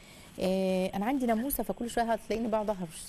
إيه انا عندي ناموسه فكل شويه هتلاقيني بقعد اهرش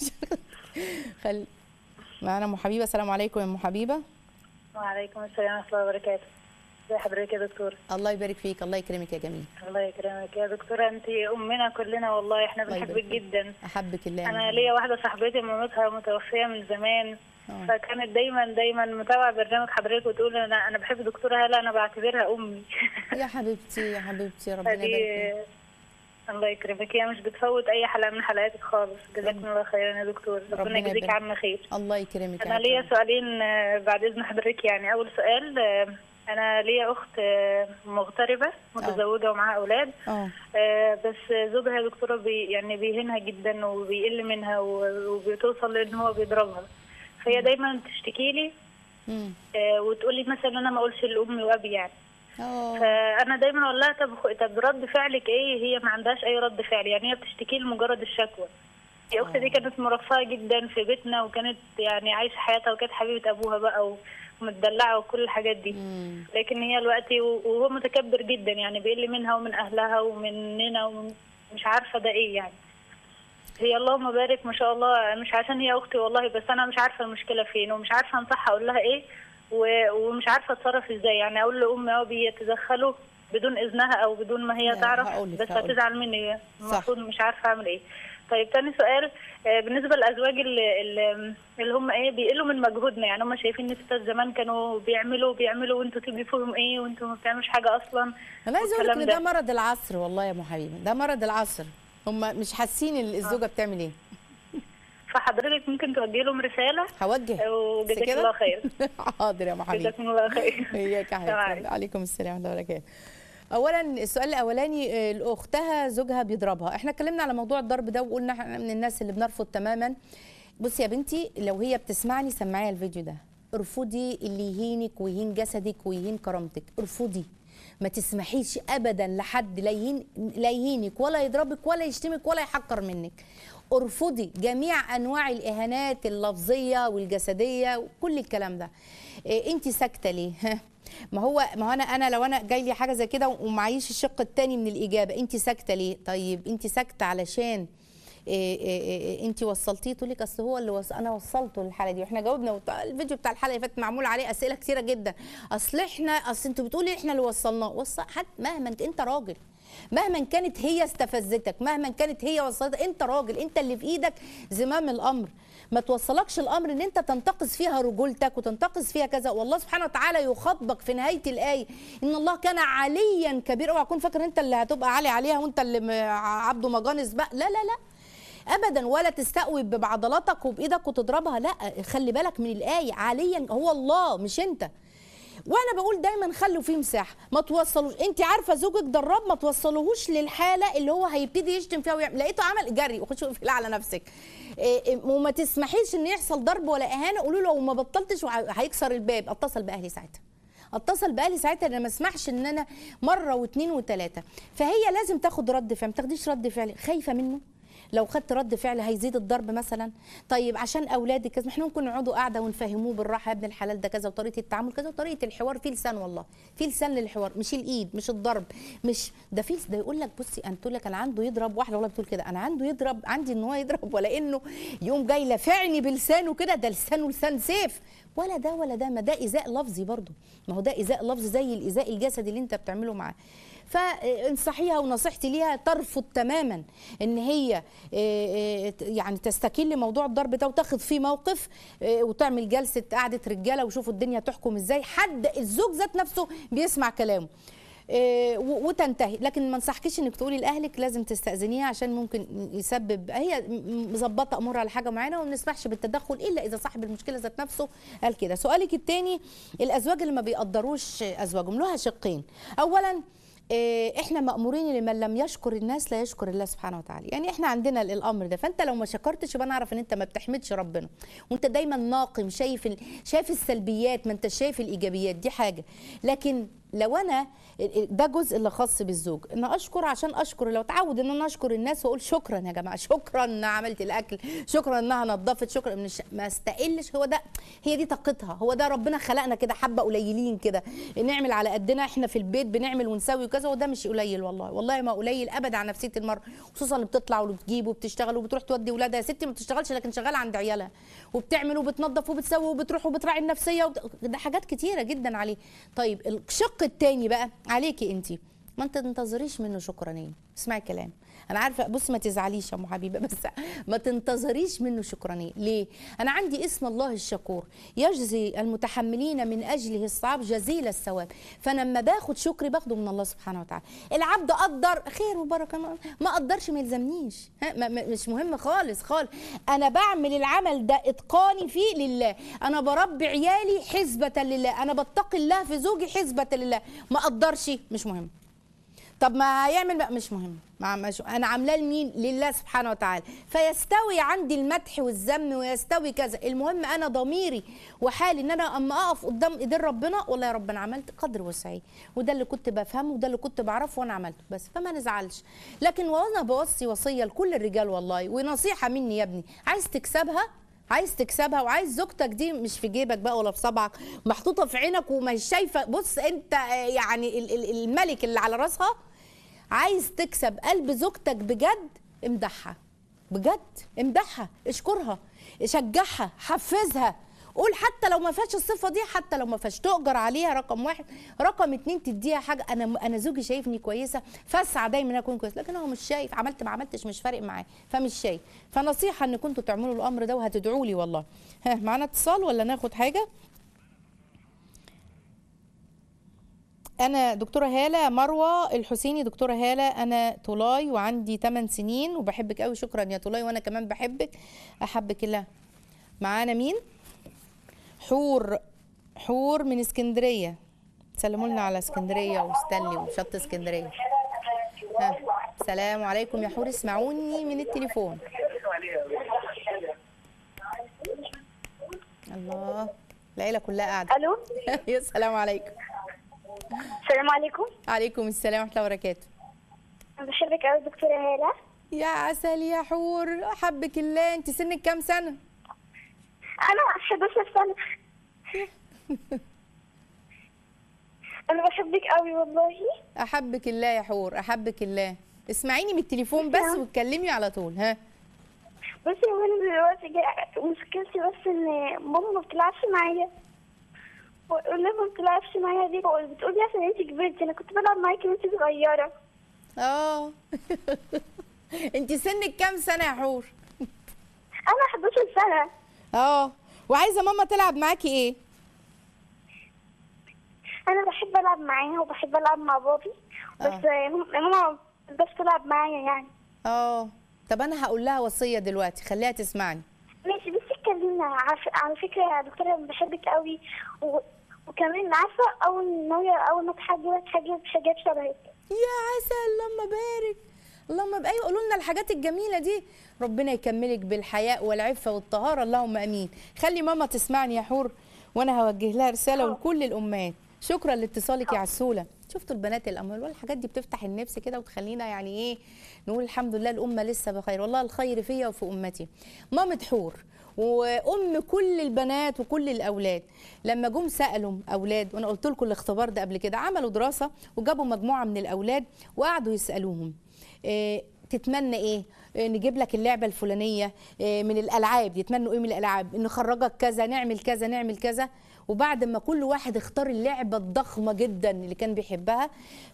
خل معانا ام حبيبه السلام عليكم يا ام حبيبه وعليكم السلام ورحمة الله وبركاته ازي حضرتك يا دكتور الله يبارك فيك الله يكرمك يا جميل الله يكرمك يا دكتورة انت امنا كلنا والله احنا الله بنحبك يبارك فيك. جدا احبك الله انا ليا واحدة صاحبتي مامتها متوفية من زمان آه. فكانت دايما دايما متابعة برنامج حضرتك وتقول انا انا بحب دكتورة هلا انا بعتبرها امي يا حبيبتي يا حبيبتي ربنا فدي يبارك فيك الله يكرمك هي مش بتفوت اي حلقة من حلقاتك خالص جزاكم الله خيرا يا دكتور ربنا ربنا يجزيك يبارك. عنا خير الله يكرمك انا يا ليا حبيبتي. سؤالين آه، بعد اذن حضرتك يعني اول سؤال آه، انا ليا اخت آه، مغتربه متزوجه ومعاها اولاد اه آه، بس زوجها يا دكتوره بي يعني بيهينها جدا وبيقل منها و- وبتوصل لان هو بيضربها فهي دايما تشتكي لي امم آه، وتقول لي مثلا انا ما اقولش لامي وابي يعني اه فانا دايما اقول لها طب خ- طب رد فعلك ايه هي ما عندهاش اي رد فعل يعني هي بتشتكي لي مجرد الشكوى هي اختي دي كانت مرفهه جدا في بيتنا وكانت يعني عايشه حياتها وكانت حبيبه ابوها بقى ومتدلعه وكل الحاجات دي لكن هي دلوقتي وهو متكبر جدا يعني بيقل منها ومن اهلها ومننا ومش عارفه ده ايه يعني هي اللهم بارك ما شاء الله مش عشان هي اختي والله بس انا مش عارفه المشكله فين ومش عارفه انصحها اقول لها ايه و- ومش عارفه اتصرف ازاي يعني اقول لامي اه بيتدخلوا بدون اذنها او بدون ما هي لا، تعرف هقولك- بس هقولك. هتزعل مني صح. المفروض مش عارفه اعمل ايه طيب تاني سؤال آه، بالنسبه للازواج اللي, اللي- اللي هم ايه بيقلوا من مجهودنا يعني هم شايفين ان الستات زمان كانوا بيعملوا بيعملوا وانتوا تبقوا فيهم ايه وانتوا ما بتعملوش حاجه اصلا انا عايزه اقول لك ان والكلام ده مرض العصر والله يا ام حبيبه ده مرض العصر هم مش حاسين ال- الزوجه بتعمل ايه فحضرتك ممكن توجه لهم رساله هوجه وجزاك بس كده؟ الله خير حاضر يا ام حبيبه جزاكم الله خير اياك يا السلام حبيبتي عليكم. عليكم السلام ورحمه الله وبركاته اولا السؤال الاولاني آه، اختها زوجها بيضربها احنا اتكلمنا على موضوع الضرب ده وقلنا احنا من الناس اللي بنرفض تماما بصي يا بنتي لو هي بتسمعني سمعيها الفيديو ده ارفضي اللي يهينك ويهين جسدك ويهين كرامتك ارفضي ما تسمحيش ابدا لحد لا يهين لا يهينك ولا يضربك ولا يشتمك ولا يحقر منك ارفضي جميع انواع الاهانات اللفظيه والجسديه وكل الكلام ده إيه انت ساكته ليه ها ما هو ما هو انا انا لو انا جاي لي حاجه زي كده ومعيش الشق الثاني من الاجابه انت ساكته ليه طيب انت ساكته علشان إيه إيه إيه انت وصلتيه تقول لك اصل هو اللي وص... انا وصلته للحاله دي واحنا جاوبنا وط- الفيديو بتاع الحلقه اللي فاتت معمول عليه اسئله كتيره جدا اصل احنا اصل انتوا بتقولي احنا اللي وصلناه وصل حد مهما انت انت راجل مهما كانت هي استفزتك مهما كانت هي وصلتك انت راجل انت اللي في ايدك زمام الامر ما توصلكش الامر ان انت تنتقص فيها رجولتك وتنتقص فيها كذا والله سبحانه وتعالى يخاطبك في نهايه الايه ان الله كان عليا كبيرا اوعى تكون فاكر انت اللي هتبقى عالي عليها وانت اللي م- عبده مجانس بقى لا لا لا ابدا ولا تستقوي بعضلاتك وبايدك وتضربها لا خلي بالك من الايه عليا هو الله مش انت وانا بقول دايما خلوا فيه مساحه ما توصلوش انت عارفه زوجك ضراب ما توصلوهوش للحاله اللي هو هيبتدي يشتم فيها ويعمل لقيته عمل جري وخش اقفلي على نفسك إيه، إيه، وما تسمحيش ان يحصل ضرب ولا اهانه قولوا له لو ما بطلتش وه- هيكسر الباب اتصل باهلي ساعتها اتصل باهلي ساعتها انا ما اسمحش ان انا مره واثنين وثلاثه فهي لازم تاخد رد فعل ما تاخديش رد فعل خايفه منه لو خدت رد فعل هيزيد الضرب مثلا طيب عشان اولادك كذا ما احنا ممكن نقعدوا قاعده ونفهموه بالراحه يا ابن الحلال ده كذا وطريقه التعامل كذا وطريقه الحوار في لسان والله في لسان للحوار مش الايد مش الضرب مش ده في ده يقول لك بصي انا تقول لك انا عنده يضرب واحده والله بتقول كده انا عنده يضرب عندي ان هو يضرب ولا انه يقوم جاي لافعني بلسانه كده ده لسانه لسان سيف ولا ده ولا ده ما ده ايذاء لفظي برضه ما هو ده ايذاء لفظي زي الايذاء الجسدي اللي انت بتعمله معاه فانصحيها ونصيحتي ليها ترفض تماما ان هي آه، آه، يعني تستكل موضوع الضرب ده وتاخد فيه موقف آه، وتعمل جلسه قعده رجاله وشوفوا الدنيا تحكم ازاي حد الزوج ذات نفسه بيسمع كلامه آه، و- وتنتهي لكن ما انصحكيش انك تقولي لاهلك لازم تستاذنيها عشان ممكن يسبب هي م- مظبطه امورها على حاجه معينه وما بنسمحش بالتدخل الا اذا صاحب المشكله ذات نفسه قال كده سؤالك الثاني الازواج اللي ما بيقدروش ازواجهم لها شقين اولا إيه، احنا مامورين لمن لم يشكر الناس لا يشكر الله سبحانه وتعالى يعني احنا عندنا الامر ده فانت لو ما شكرتش يبقى نعرف ان انت ما بتحمدش ربنا وانت دايما ناقم شايف ال... شايف السلبيات ما انت شايف الايجابيات دي حاجه لكن لو انا ده جزء اللي خاص بالزوج ان اشكر عشان اشكر لو اتعود ان انا اشكر الناس واقول شكرا يا جماعه شكرا انها عملت الاكل شكرا انها نظفت شكرا مش ما استقلش هو ده هي دي طاقتها هو ده ربنا خلقنا كده حبه قليلين كده نعمل على قدنا احنا في البيت بنعمل ونسوي وكذا وده مش قليل والله والله ما قليل ابدا على نفسيه المراه خصوصا اللي بتطلع واللي بتجيب وبتشتغل وبتروح تودي ولادها يا ستي ما بتشتغلش لكن شغاله عند عيالها وبتعمل وبتنظف وبتسوي وبتروح وبتراعي النفسيه وبت... ده حاجات كتيره جدا عليه طيب الشق التاني بقى عليكي انت ما انت تنتظريش منه شكرانيه اسمعي كلام انا عارفه بص ما تزعليش يا ام حبيبه بس ما تنتظريش منه شكرانيه ليه انا عندي اسم الله الشكور يجزي المتحملين من اجله الصعاب جزيل الثواب فانا لما باخد شكري باخده من الله سبحانه وتعالى العبد قدر خير وبركه ما- ما قدرش ما يلزمنيش ها ما- ما- مش مهم خالص خالص انا بعمل العمل ده اتقاني فيه لله انا بربي عيالي حسبه لله انا بتقي الله في زوجي حسبه لله ما قدرش مش مهم طب ما هيعمل بقى مش مهم ما مش انا عاملاه لمين لله سبحانه وتعالى فيستوي عندي المدح والذم ويستوي كذا المهم انا ضميري وحالي ان انا اما اقف قدام ايدين ربنا والله يا رب انا عملت قدر وسعي وده اللي كنت بفهمه وده اللي كنت بعرفه وانا عملته بس فما نزعلش لكن وانا بوصي وصيه لكل الرجال والله ونصيحه مني يا ابني عايز تكسبها عايز تكسبها وعايز زوجتك دي مش في جيبك بقى ولا في صبعك محطوطه في عينك ومش شايفه بص انت آه، يعني ال- ال- الملك اللي على راسها عايز تكسب قلب زوجتك بجد امدحها بجد امدحها اشكرها شجعها حفزها قول حتى لو ما فيهاش الصفه دي حتى لو ما فيهاش تؤجر عليها رقم واحد رقم اتنين تديها حاجه انا انا زوجي شايفني كويسه فاسعى دايما إن اكون كويس لكن هو مش شايف عملت ما عملتش مش فارق معاه فمش شايف فنصيحه ان كنتوا تعملوا الامر ده وهتدعوا لي والله ها معانا اتصال ولا ناخد حاجه انا دكتوره هاله مروه الحسيني دكتوره هاله انا طولاي وعندي 8 سنين وبحبك قوي شكرا يا طولاي وانا كمان بحبك احبك الله معانا مين حور حور من اسكندريه سلموا لنا على اسكندريه وستانلي وشط اسكندريه ها. السلام عليكم يا حور اسمعوني من التليفون الله العيله كلها قاعده الو يا السلام عليكم السلام عليكم عليكم السلام ورحمه الله وبركاته انا بحبك قوي دكتوره هاله يا عسل يا حور احبك الله انت سنك كام سنه انا 11 سنه انا بحبك قوي والله احبك الله يا حور احبك الله اسمعيني من التليفون بس واتكلمي على طول ها بصي هو انا دلوقتي جاي مشكلتي بس ان ماما ما بتلعبش معايا وأقول لها ما بتلعبش معايا دي بتقولي عشان انت كبرتي انا كنت بلعب معاكي وانت صغيره اه انت سنك كام سنه يا حور انا 11 سنه اه وعايزه ماما تلعب معاكي ايه انا بحب العب معاها وبحب العب مع بابي بس ماما بس تلعب معايا يعني اه طب انا هقول لها وصيه دلوقتي خليها تسمعني ماشي بس اتكلمنا عارفة على فكرة يا دكتورة أنا بحبك قوي و... وكمان عارفة أول ناوية أول ما تحجبك حاجة حاجات شبهك يا عسل اللهم بارك اللهم ب... ايوه قولوا لنا الحاجات الجميله دي ربنا يكملك بالحياء والعفه والطهاره اللهم امين خلي ماما تسمعني يا حور وانا هوجه لها رساله ولكل الامهات شكرا لاتصالك يا عسوله شفتوا البنات الاموال والحاجات دي بتفتح النفس كده وتخلينا يعني ايه نقول الحمد لله الامه لسه بخير والله الخير فيا وفي امتي مامة حور وام كل البنات وكل الاولاد لما جم سالوا اولاد وانا قلت لكم الاختبار ده قبل كده عملوا دراسه وجابوا مجموعه من الاولاد وقعدوا يسالوهم إيه تتمنى ايه إيه نجيب لك اللعبه الفلانيه إيه من الالعاب يتمنوا ايه من الالعاب نخرجك كذا نعمل كذا نعمل كذا وبعد ما كل واحد اختار اللعبه الضخمه جدا اللي كان بيحبها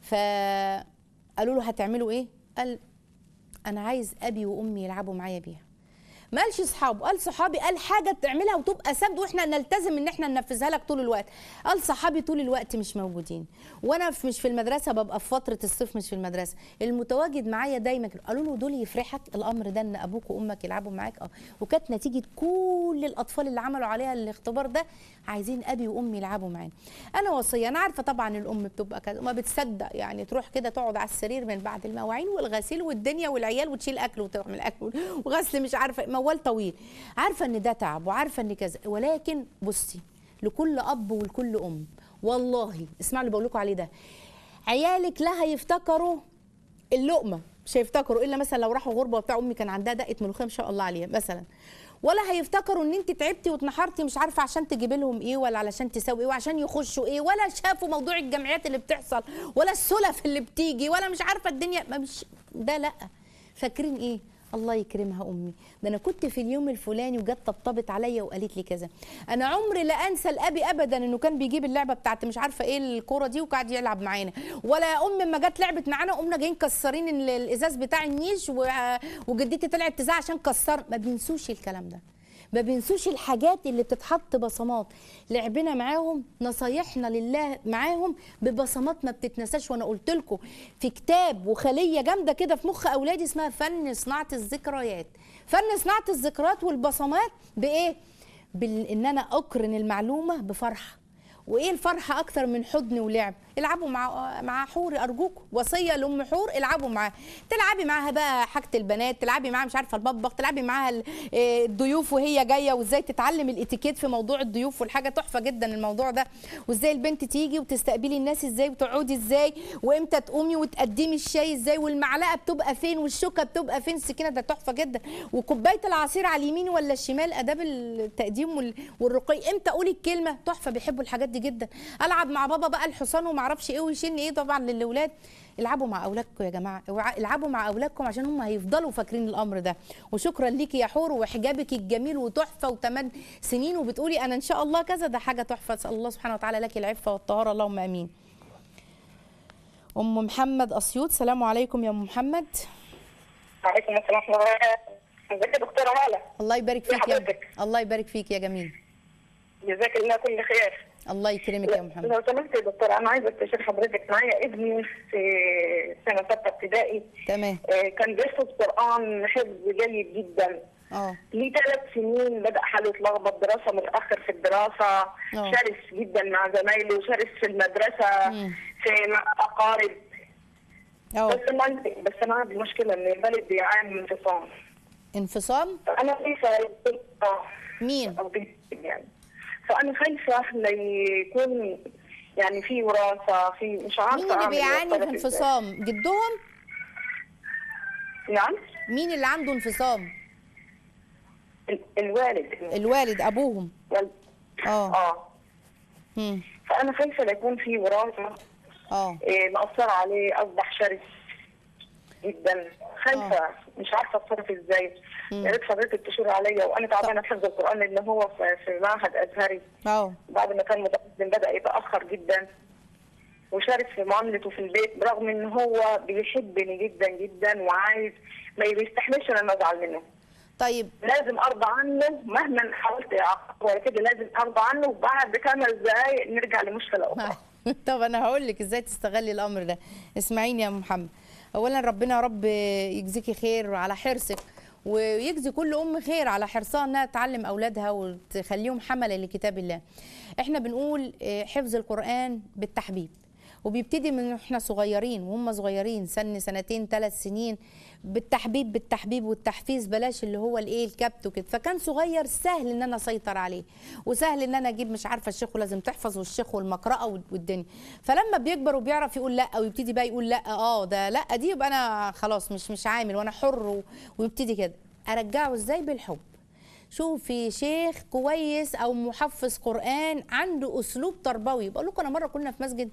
فقالوا له هتعملوا ايه قال انا عايز ابي وامي يلعبوا معايا بيها ما قالش اصحابه قال صحابي قال حاجه تعملها وتبقى سد واحنا نلتزم ان احنا ننفذها لك طول الوقت قال صحابي طول الوقت مش موجودين وانا في مش في المدرسه ببقى في فتره الصيف مش في المدرسه المتواجد معايا دايما كده. قالوا له دول يفرحك الامر ده ان ابوك وامك يلعبوا معاك اه وكانت نتيجه كل الاطفال اللي عملوا عليها الاختبار ده عايزين ابي وامي يلعبوا معانا انا وصيه انا عارفه طبعا الام بتبقى كده وما بتصدق يعني تروح كده تقعد على السرير من بعد المواعين والغسيل والدنيا والعيال وتشيل اكل وتعمل اكل وغسل مش عارفه موال طويل عارفه ان ده تعب وعارفه ان كذا ولكن بصي لكل اب ولكل ام والله اسمعوا اللي بقول لكم عليه ده عيالك لا هيفتكروا اللقمه مش هيفتكروا الا مثلا لو راحوا غربه وبتاع امي كان عندها دقه ملوخيه ما شاء الله عليها مثلا ولا هيفتكروا ان انت تعبتي واتنحرتي مش عارفه عشان تجيبي لهم ايه ولا علشان تسوي ايه وعشان يخشوا ايه ولا شافوا موضوع الجمعيات اللي بتحصل ولا السلف اللي بتيجي ولا مش عارفه الدنيا ما مش ده لا فاكرين ايه الله يكرمها امي ده انا كنت في اليوم الفلاني وجت طبطبت عليا وقالت لي كذا انا عمري لا انسى الابي ابدا انه كان بيجيب اللعبه بتاعت مش عارفه ايه الكوره دي وقعد يلعب معانا ولا ام ما جت لعبت معانا قمنا جايين كسرين ال- الازاز بتاع النيش و- وجدتي طلعت تزعق عشان كسر ما بينسوش الكلام ده ما بينسوش الحاجات اللي بتتحط بصمات لعبنا معاهم نصايحنا لله معاهم ببصمات ما بتتنساش وانا قلت لكم في كتاب وخليه جامده كده في مخ اولادي اسمها فن صناعه الذكريات فن صناعه الذكريات والبصمات بايه بان انا اقرن المعلومه بفرحه وايه الفرحه اكتر من حضن ولعب العبوا مع مع حور ارجوكم وصيه لام حور العبوا معاها تلعبي معاها بقى حاجه البنات تلعبي معاها مش عارفه المطبخ تلعبي معاها ال- آه، الضيوف وهي جايه وازاي تتعلم الاتيكيت في موضوع الضيوف والحاجه تحفه جدا الموضوع ده وازاي البنت تيجي وتستقبلي الناس ازاي وتقعدي ازاي وامتى تقومي وتقدمي الشاي ازاي والمعلقه بتبقى فين والشوكه بتبقى فين السكينه ده تحفه جدا وكوبايه العصير على اليمين ولا الشمال اداب التقديم وال- والرقي امتى اقول الكلمه تحفه بيحبوا الحاجات دي جدا العب مع بابا بقى الحصان وما اعرفش ايه ويشيلني ايه طبعا للاولاد العبوا مع اولادكم يا جماعه اوعى- العبوا مع اولادكم عشان هم هيفضلوا فاكرين الامر ده وشكرا ليكي يا حور وحجابك الجميل وتحفه وتمن سنين وبتقولي انا ان شاء الله كذا ده حاجه تحفه اسال الله سبحانه وتعالى لك العفه والطهاره اللهم امين ام محمد اسيوط سلام عليكم يا ام محمد وعليكم السلام ورحمة الله وبركاته. ازيك يا دكتورة هالة؟ الله يبارك يا فيك يا حضرتك. الله يبارك فيك يا جميل جزاك الله كل خير. الله يكرمك يا محمد لو سمحت يا دكتورة أنا عايزة أستشير حضرتك معايا ابني في سنة ستة ابتدائي تمام آه، كان بيحفظ قرآن حفظ جيد جدا. اه ليه ثلاث سنين بدأ حاله يتلخبط دراسة متأخر في الدراسة آه. شرس جدا مع زمايله شرس في المدرسة مم. في مع أقارب اه بس ما بس أنا عندي مشكلة إن البلد بيعاني من انفصام انفصام أنا خايفة آه. مين أو بنت يعني فأنا خايفة ليكون يعني في وراثة في مش عارفة مين اللي أعمل بيعاني في أتصرف إزاي. انفصام جدهم نعم مين اللي عنده انفصام ال- الوالد الوالد ابوهم وال- اه اه مم. فأنا خايفة ليكون في وراثة اه إيه، مأثرة عليه أصبح شرس جدا خايفة مش عارفة أتصرف إزاي يا ريت حضرتك تشير عليا وأنا تعبانة في حفظ القرآن لأن هو في في معهد أزهري اه بعد ما كان متقدم بدأ يتأخر جدا وشارك في معاملته في البيت برغم ان هو بيحبني جدا جدا وعايز ما بيستحملش ان انا ازعل منه طيب لازم ارضى عنه مهما حاولت اعاقبه ولا كده لازم ارضى عنه وبعد خمس دقايق نرجع لمشكله اخرى طب انا هقول لك ازاي تستغلي الامر ده اسمعيني يا أم محمد اولا ربنا يا رب يجزيكي خير على حرصك ويجزي كل ام خير على حرصها انها تعلم اولادها وتخليهم حمله لكتاب الله احنا بنقول آه، حفظ القران بالتحبيب وبيبتدي من احنا صغيرين وهم صغيرين سن سنتين ثلاث سنين بالتحبيب بالتحبيب والتحفيز بلاش اللي هو الايه الكبت وكده فكان صغير سهل ان انا اسيطر عليه وسهل ان انا اجيب مش عارفه الشيخ ولازم تحفظ والشيخ والمقرأه والدنيا فلما بيكبر وبيعرف يقول لا ويبتدي بقى يقول لا اه ده لا دي يبقى انا خلاص مش مش عامل وانا حر و- ويبتدي كده ارجعه ازاي بالحب شوفي شيخ كويس او محفظ قران عنده اسلوب تربوي بقول لكم انا مره كنا في مسجد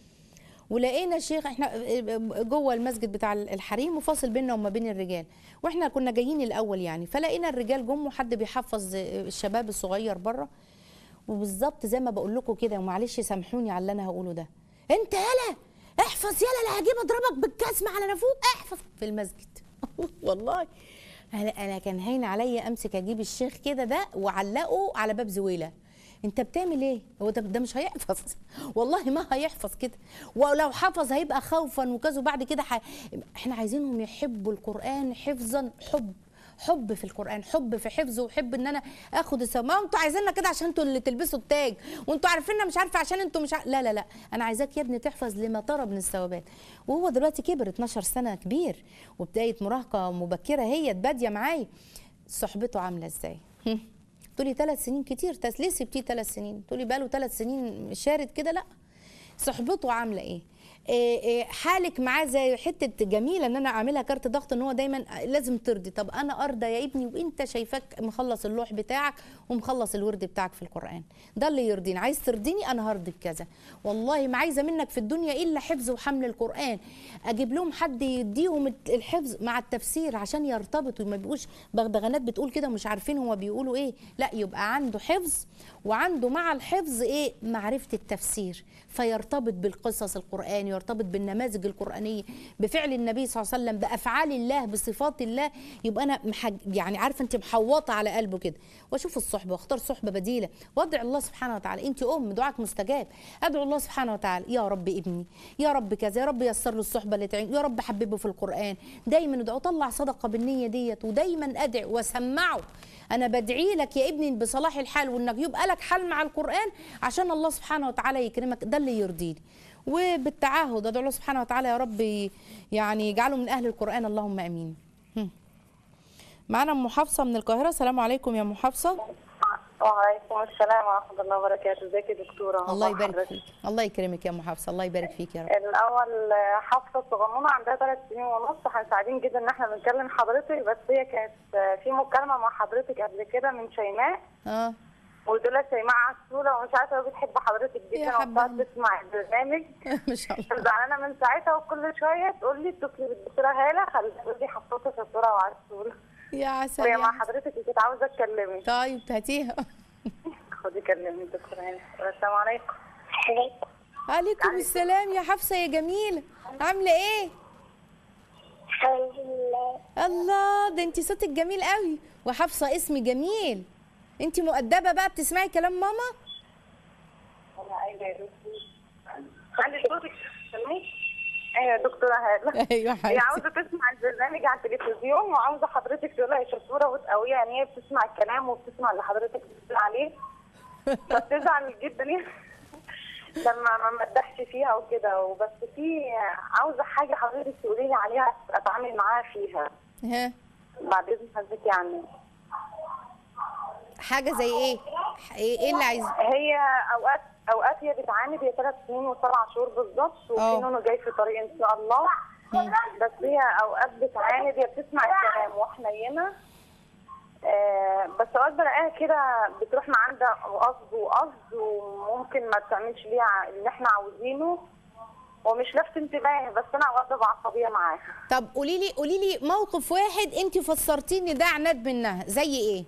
ولقينا شيخ احنا جوه المسجد بتاع الحريم وفاصل بيننا وما بين الرجال واحنا كنا جايين الاول يعني فلقينا الرجال جم وحد بيحفظ الشباب الصغير بره وبالظبط زي ما بقول لكم كده ومعلش سامحوني على اللي انا هقوله ده انت يالا احفظ يالا لا هجيب اضربك بالجزمه على نافوق احفظ في المسجد والله انا انا كان هين عليا امسك اجيب الشيخ كده ده وعلقه على باب زويله انت بتعمل ايه هو ده, ده مش هيحفظ والله ما هيحفظ كده ولو حفظ هيبقى خوفا وكذا وبعد كده ح... احنا عايزينهم يحبوا القران حفظا حب حب في القران حب في حفظه وحب ان انا اخد الثواب ما انتوا عايزيننا كده عشان انتوا اللي تلبسوا التاج وانتوا عارفيننا مش عارفه عشان انتوا مش ع... لا لا لا انا عايزاك يا ابني تحفظ لما ترى من الثوابات وهو دلوقتي كبر 12 سنه كبير وبدايه مراهقه مبكره هي باديه معايا صحبته عامله ازاي هم. تقولي ثلاث سنين كتير تس- ليه سبتيه ثلاث سنين تقولي بقاله ثلاث سنين شارد كده لا صحبته عامله ايه إيه إيه حالك معاه زي حته جميله ان انا اعملها كارت ضغط ان هو دايما لازم ترضي طب انا ارضى يا ابني وانت شايفاك مخلص اللوح بتاعك ومخلص الورد بتاعك في القران ده اللي يرضيني عايز ترضيني انا هرضي بكذا والله ما عايزه منك في الدنيا الا حفظ وحمل القران اجيب لهم حد يديهم الحفظ مع التفسير عشان يرتبطوا ما بيبقوش بغبغانات بتقول كده ومش عارفين هما بيقولوا ايه لا يبقى عنده حفظ وعنده مع الحفظ ايه معرفه التفسير فيرتبط بالقصص القرآن يرتبط بالنماذج القرآنية بفعل النبي صلى الله عليه وسلم بأفعال الله بصفات الله يبقى أنا محج يعني عارفة أنت محوطة على قلبه كده وأشوف الصحبة واختار صحبة بديلة وأدعي الله سبحانه وتعالى أنت أم دعاءك مستجاب أدعو الله سبحانه وتعالى يا رب ابني يا رب كذا يا رب يسر له الصحبة اللي تعين يا رب حببه في القرآن دايما ادعو طلع صدقة بالنية ديت ودايما أدعي وأسمعه انا بدعي لك يا ابني بصلاح الحال وانك يبقى لك حال مع القران عشان الله سبحانه وتعالى يكرمك ده اللي يرضيني وبالتعهد ادعو الله سبحانه وتعالى يا رب ي- يعني يجعله من اهل القران اللهم امين هم. معانا ام حفصه من القاهره السلام عليكم يا ام حفصه وعليكم السلام ورحمة الله وبركاته ازيك يا دكتورة الله أخبار يبارك حضرتك؟ فيك الله يكرمك يا ام حفصه الله يبارك فيك يا رب الأول آه، حفصة صغنونة عندها ثلاث سنين ونص احنا سعيدين جدا إن احنا بنكلم حضرتك بس هي كانت آه، في مكالمة مع حضرتك قبل كده من شيماء اه وتقول لها شيماء عسولة ومش عارفة هي بتحب حضرتك يا جدا وبتقعد حبيبي. تسمع البرنامج ما شاء الله زعلانة من ساعتها وكل شوية تقول لي اتصلي بالدكتورة هالة خليها تقول لي حفصة شطورة وعسولة يا عسل وهي يا مع عسل. حضرتك كنت عاوزة اتكلمي طيب هاتيها خدي كلمي الدكتورة هالة السلام عليكم عليكم السلام يا حفصه يا جميله عامله ايه الحمد لله الله ده انت صوتك جميل قوي وحفصه اسم جميل انت مؤدبه بقى بتسمعي كلام ماما انا عايزه يا دكتور عندي صوتك سمعي ايوه يا دكتوره هاله ايوه هي حبيبتي عاوزه تسمع البرنامج على التلفزيون وعاوزه حضرتك تقول لها يا شطوره وتقويها ان هي بتسمع الكلام وبتسمع اللي حضرتك بتقول عليه فبتزعل جدا يعني لما ما مدحش فيها وكده وبس في عاوزه حاجه حضرتك تقولي لي عليها اتعامل معاها فيها ها بعد اذن حضرتك يعني حاجه زي ايه ايه إيه اللي عايز هي اوقات اوقات هي بتعاند هي ثلاث سنين وسبع شهور بالظبط اه. وفي نونو جاي في طريق ان شاء الله بس هي اوقات بتعاند هي بتسمع الكلام وحنينه آه بس اوقات بلاقيها كده بتروح معاندة قصد وقصد وممكن ما تعملش ليها اللي احنا عاوزينه ومش لفت انتباهي بس انا اوقات ببقى عصبيه معاها طب قولي لي قولي لي موقف واحد انت فسرتيه ان ده عناد منها زي ايه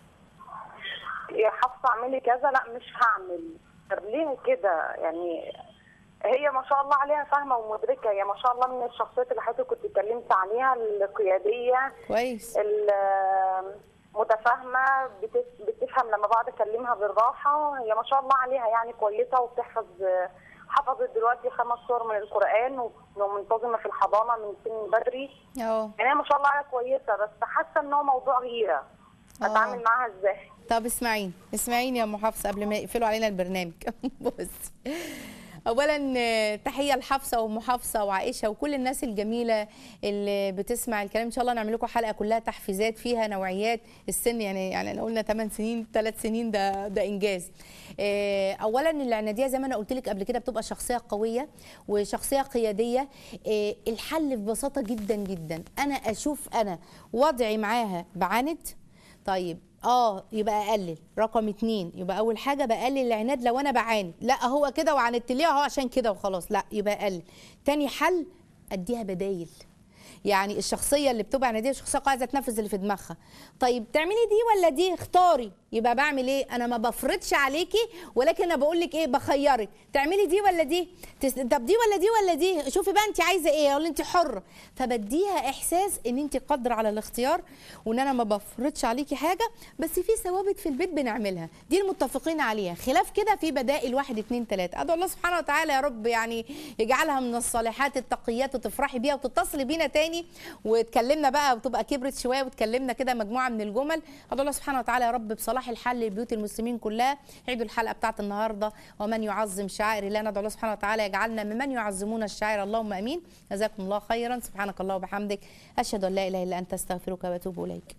يا حافظه اعملي كذا لا مش هعمل طب ليه كده يعني هي ما شاء الله عليها فاهمه ومدركه هي ما شاء الله من الشخصيات اللي حضرتك كنت اتكلمت عليها القياديه كويس المتفاهمه بتف- بتفهم لما بقعد اكلمها بالراحه هي ما شاء الله عليها يعني كويسه وبتحفظ حفظت دلوقتي خمس سور من القران ومنتظمه في الحضانه من سن بدري اه يعني هي ما شاء الله عليها كويسه بس حاسه ان هو موضوع غيره آه. اتعامل معاها ازاي طب اسمعيني اسمعيني يا ام حفصه قبل ما يقفلوا علينا البرنامج بص اولا آه، تحيه لحفصه وام حفصه وعائشه وكل الناس الجميله اللي بتسمع الكلام ان شاء الله نعمل لكم حلقه كلها تحفيزات فيها نوعيات السن يعني يعني انا قلنا 8 سنين 3 سنين ده ده انجاز آه، اولا العناديه زي ما انا قلت لك قبل كده بتبقى شخصيه قويه وشخصيه قياديه آه، الحل ببساطه جدا جدا انا اشوف انا وضعي معاها بعاند طيب اه يبقى اقلل رقم اتنين يبقى اول حاجه بقلل العناد لو انا بعاند لا هو كده وعاندت ليه اهو عشان كده وخلاص لا يبقى اقلل تاني حل اديها بدايل يعني الشخصيه اللي بتبقى عناديه شخصيه عايزه تنفذ اللي في دماغها طيب تعملي دي ولا دي اختاري يبقى بعمل ايه انا ما بفرضش عليكي ولكن انا بقول لك ايه بخيرك تعملي دي ولا دي تس... طب دي ولا دي ولا دي شوفي بقى انت عايزه ايه ولا انت حره فبديها احساس ان انت قادره على الاختيار وان انا ما بفرضش عليكي حاجه بس في ثوابت في البيت بنعملها دي المتفقين عليها خلاف كده في بدائل واحد اتنين تلاته ادعو الله سبحانه وتعالى يا رب يعني يجعلها من الصالحات التقيات وتفرحي بيها وتتصلي بينا تاني واتكلمنا بقى وتبقى كبرت شويه واتكلمنا كده مجموعه من الجمل ادعو الله سبحانه وتعالى يا رب بصلاح الحل لبيوت المسلمين كلها عيدوا الحلقه بتاعت النهارده ومن يعظم شعائر الله ندعو الله سبحانه وتعالى يجعلنا ممن يعظمون الشعائر اللهم امين جزاكم الله خيرا سبحانك الله وبحمدك اشهد ان لا اله الا انت استغفرك واتوب اليك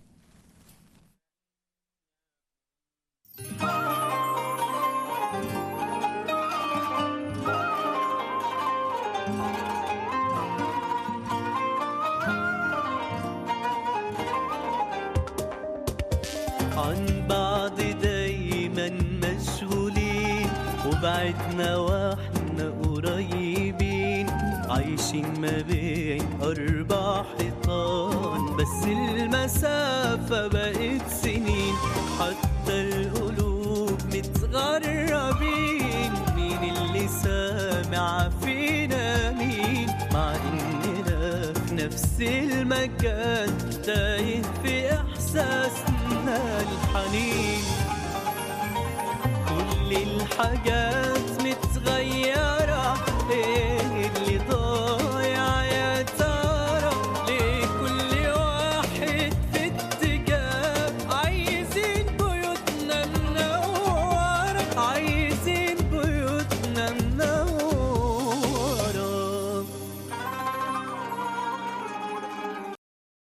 عن بعض دايما مشغولين وبعدنا واحنا قريبين عايشين ما بين أربع حيطان بس المسافة بقت سنين حتى القلوب متغربين مين اللي سامع فينا مين مع إننا في نفس المكان تايه في إحساسنا الحنين كل الحاجات